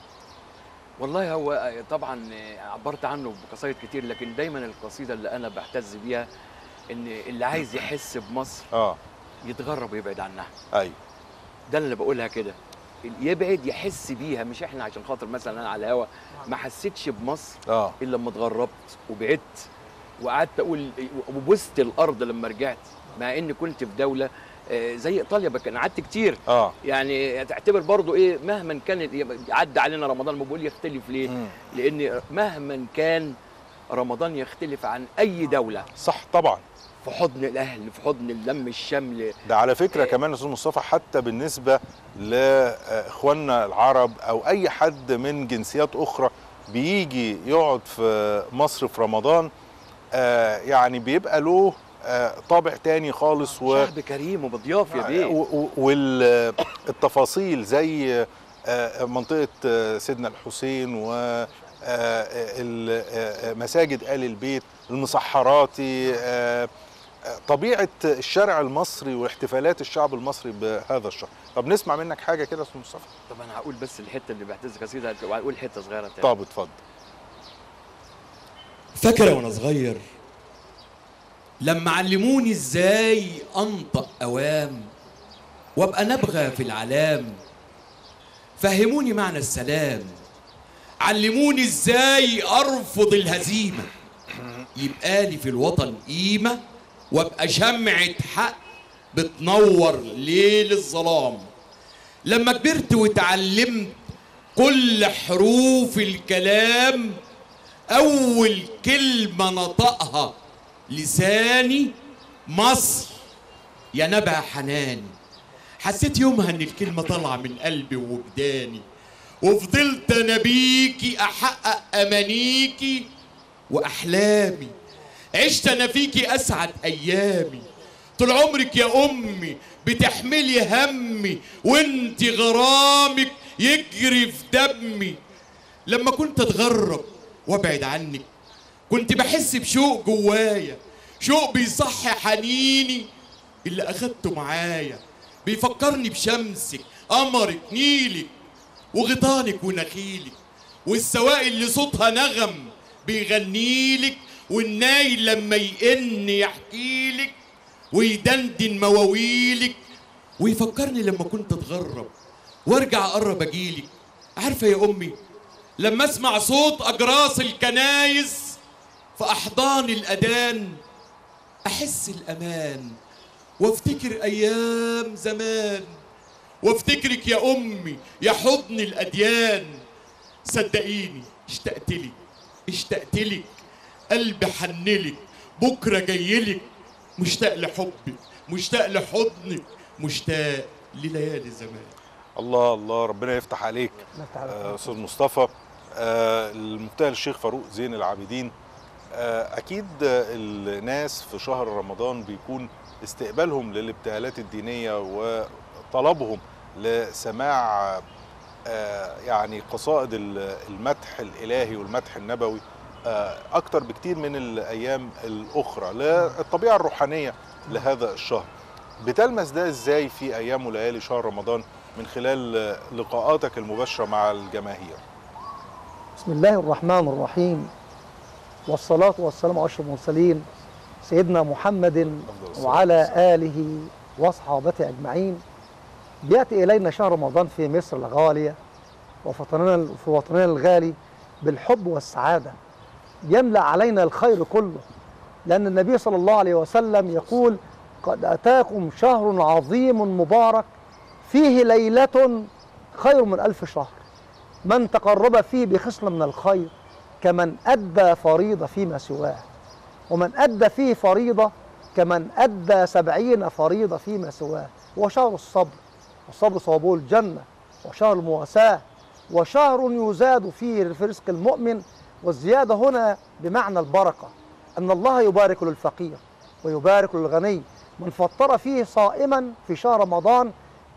والله هو طبعا عبرت عنه بقصايد كتير لكن دايما القصيده اللي انا بعتز بيها ان اللي عايز يحس بمصر اه يتغرب ويبعد عنها ايوه ده اللي بقولها كده يبعد يحس بيها مش احنا عشان خاطر مثلا انا على الهوا ما حسيتش بمصر اه الا لما اتغربت وبعدت وقعدت اقول وبوست الارض لما رجعت مع اني كنت في دوله آه، زي ايطاليا بقى انا قعدت كتير اه يعني تعتبر برضو ايه مهما كان عدى علينا رمضان ما بقول يختلف ليه مم. لان مهما كان رمضان يختلف عن اي دوله صح طبعا في حضن الاهل في حضن اللم الشمل ده على فكره كمان يا استاذ مصطفى حتى بالنسبه لاخواننا العرب او اي حد من جنسيات اخرى بيجي يقعد في مصر في رمضان آه يعني بيبقى له آه طابع تاني خالص و شعب كريم وبضياف يا بيه والتفاصيل زي آه، منطقة آه، سيدنا الحسين و آه، ال- آه، مساجد آل البيت المسحراتي آه، آه، طبيعة الشارع المصري واحتفالات الشعب المصري بهذا الشهر طب نسمع منك حاجة كده يا أستاذ مصطفى طب انا هقول بس الحته اللي بعتز قصيده وهقول حته صغيره تاني طب اتفضل فاكر وانا صغير لما علموني ازاي انطق اوام وابقى نبغى في العلام فهموني معنى السلام علموني ازاي ارفض الهزيمه يبقى لي في الوطن قيمه وابقى شمعه حق بتنور ليل الظلام لما كبرت واتعلمت كل حروف الكلام أول كلمة نطقها لساني مصر يا نبع حناني حسيت يومها إن الكلمة طالعة من قلبي ووجداني وفضلت أنا بيكي أحقق أمانيكي وأحلامي عشت أنا فيكي أسعد أيامي طول عمرك يا أمي بتحملي همي وانت غرامك يجري في دمي لما كنت اتغرب وابعد عنك كنت بحس بشوق جوايا شوق بيصحي حنيني اللي اخدته معايا بيفكرني بشمسك قمرك نيلك وغيطانك ونخيلك والسواقي اللي صوتها نغم بيغنيلك والناي لما يئن يحكيلك ويدندن مواويلك ويفكرني لما كنت اتغرب وارجع اقرب اجيلك عارفه يا امي لما اسمع صوت اجراس الكنايس في احضان الاذان احس الامان وافتكر ايام زمان وافتكرك يا امي يا حضن الاديان صدقيني اشتقت لك اشتقت لك قلبي حنلك بكره جايلك مشتاق لحبك مشتاق لحضنك مشتاق لليالي زمان الله الله ربنا يفتح عليك نفتح عليك. آه، استاذ مصطفى آه، المبتهل الشيخ فاروق زين العابدين آه، اكيد الناس في شهر رمضان بيكون استقبالهم للابتهالات الدينيه وطلبهم لسماع آه، يعني قصائد ال- المدح الالهي والمدح النبوي آه، اكتر بكتير من الايام الاخرى للطبيعه الروحانيه لهذا الشهر بتلمس ده ازاي في ايام وليالي شهر رمضان من خلال آه، لقاءاتك المباشره مع الجماهير بسم الله الرحمن الرحيم والصلاة والسلام على أشرف المرسلين سيدنا محمد وعلى آله وصحابته أجمعين بيأتي إلينا شهر رمضان في مصر الغالية وفطننا في وطننا الغالي بالحب والسعادة يملأ علينا الخير كله لأن النبي صلى الله عليه وسلم يقول قد أتاكم شهر عظيم مبارك فيه ليلة خير من ألف شهر من تقرب فيه بخصلة من الخير كمن أدى فريضة فيما سواه ومن أدى فيه فريضة كمن أدى سبعين فريضة فيما سواه هو شهر الصبر والصبر صوابه الجنة وشهر المواساة وشهر يزاد فيه في رزق المؤمن والزيادة هنا بمعنى البركة أن الله يبارك للفقير ويبارك للغني من فطر فيه صائما في شهر رمضان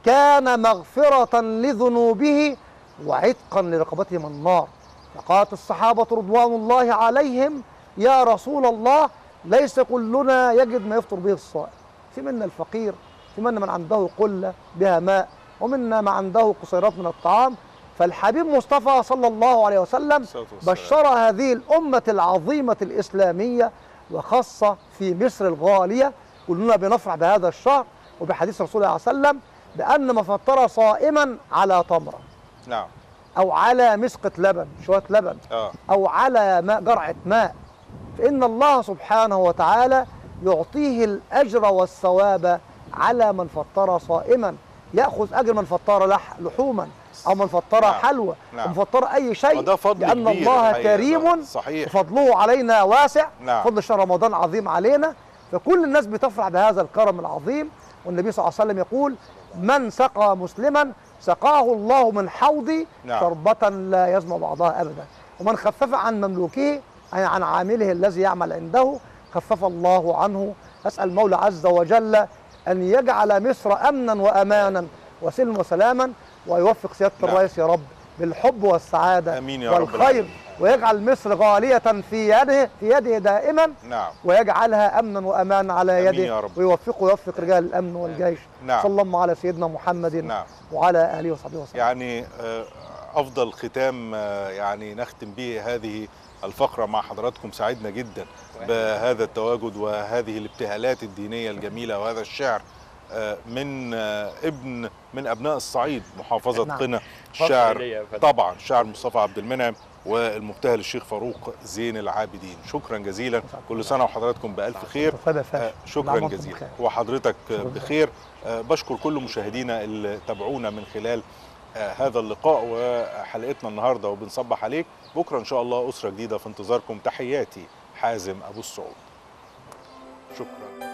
كان مغفرة لذنوبه وعتقا لرقبته من النار فقالت الصحابة رضوان الله عليهم يا رسول الله ليس كلنا يجد ما يفطر به الصائم في منا الفقير في منا من عنده قلة بها ماء ومنا ما عنده قصيرات من الطعام فالحبيب مصطفى صلى الله عليه وسلم بشر هذه الأمة العظيمة الإسلامية وخاصة في مصر الغالية كلنا بنفرح بهذا الشهر وبحديث رسول الله صلى الله عليه وسلم بأن من فطر صائما على تمرة نعم أو على مسقة لبن شوية لبن اه أو على ماء جرعة ماء فإن الله سبحانه وتعالى يعطيه الأجر والثواب على من فطر صائما يأخذ أجر من فطر لح لحوما أو من فطر نعم. حلوى نعم. أو من فطر أي شيء وده فضل لأن كبير الله الحقيقة. كريم صحيح وفضله علينا واسع نعم. فضل شهر رمضان عظيم علينا فكل الناس بتفرح بهذا الكرم العظيم والنبي صلى الله عليه وسلم يقول من سقى مسلما سقاه الله من حوضي نعم. شربة لا يزمع بعضها أبدا ومن خفف عن مملوكه أي عن عامله الذي يعمل عنده خفف الله عنه أسأل المولى عز وجل أن يجعل مصر أمنا وأمانا وسلم وسلاما ويوفق سيادة نعم. الرئيس يا رب بالحب والسعادة آمين يا رب والخير العالمين. ويجعل مصر غالية في يده في يده دائما نعم ويجعلها امنا وامان على آمين يده يا رب. ويوفقه ويوفق رجال الامن والجيش نعم. صلى الله على سيدنا محمد نعم وعلى اله وصحبه وسلم يعني آه، افضل ختام آه، يعني نختم به هذه الفقره مع حضراتكم سعدنا جدا بهذا التواجد وهذه الابتهالات الدينيه الجميله وهذا الشعر آه، من آه، ابن من ابناء الصعيد محافظه نعم. قنا فخر الشاعر ليا يا فندم. طبعا الشاعر مصطفى عبد المنعم والمبتهل الشيخ فاروق زين العابدين شكرا جزيلا كل سنه وحضراتكم بالف خير طيب يا فاشل. آه، شكرا نعم، وأنتم جزيلا بخير. وحضرتك شكراً. بخير آه، بشكر كل مشاهدينا اللي تابعونا من خلال آه، هذا اللقاء وحلقتنا النهارده وبنصبح عليك بكره ان شاء الله اسره جديده في انتظاركم تحياتي حازم ابو السعود شكرا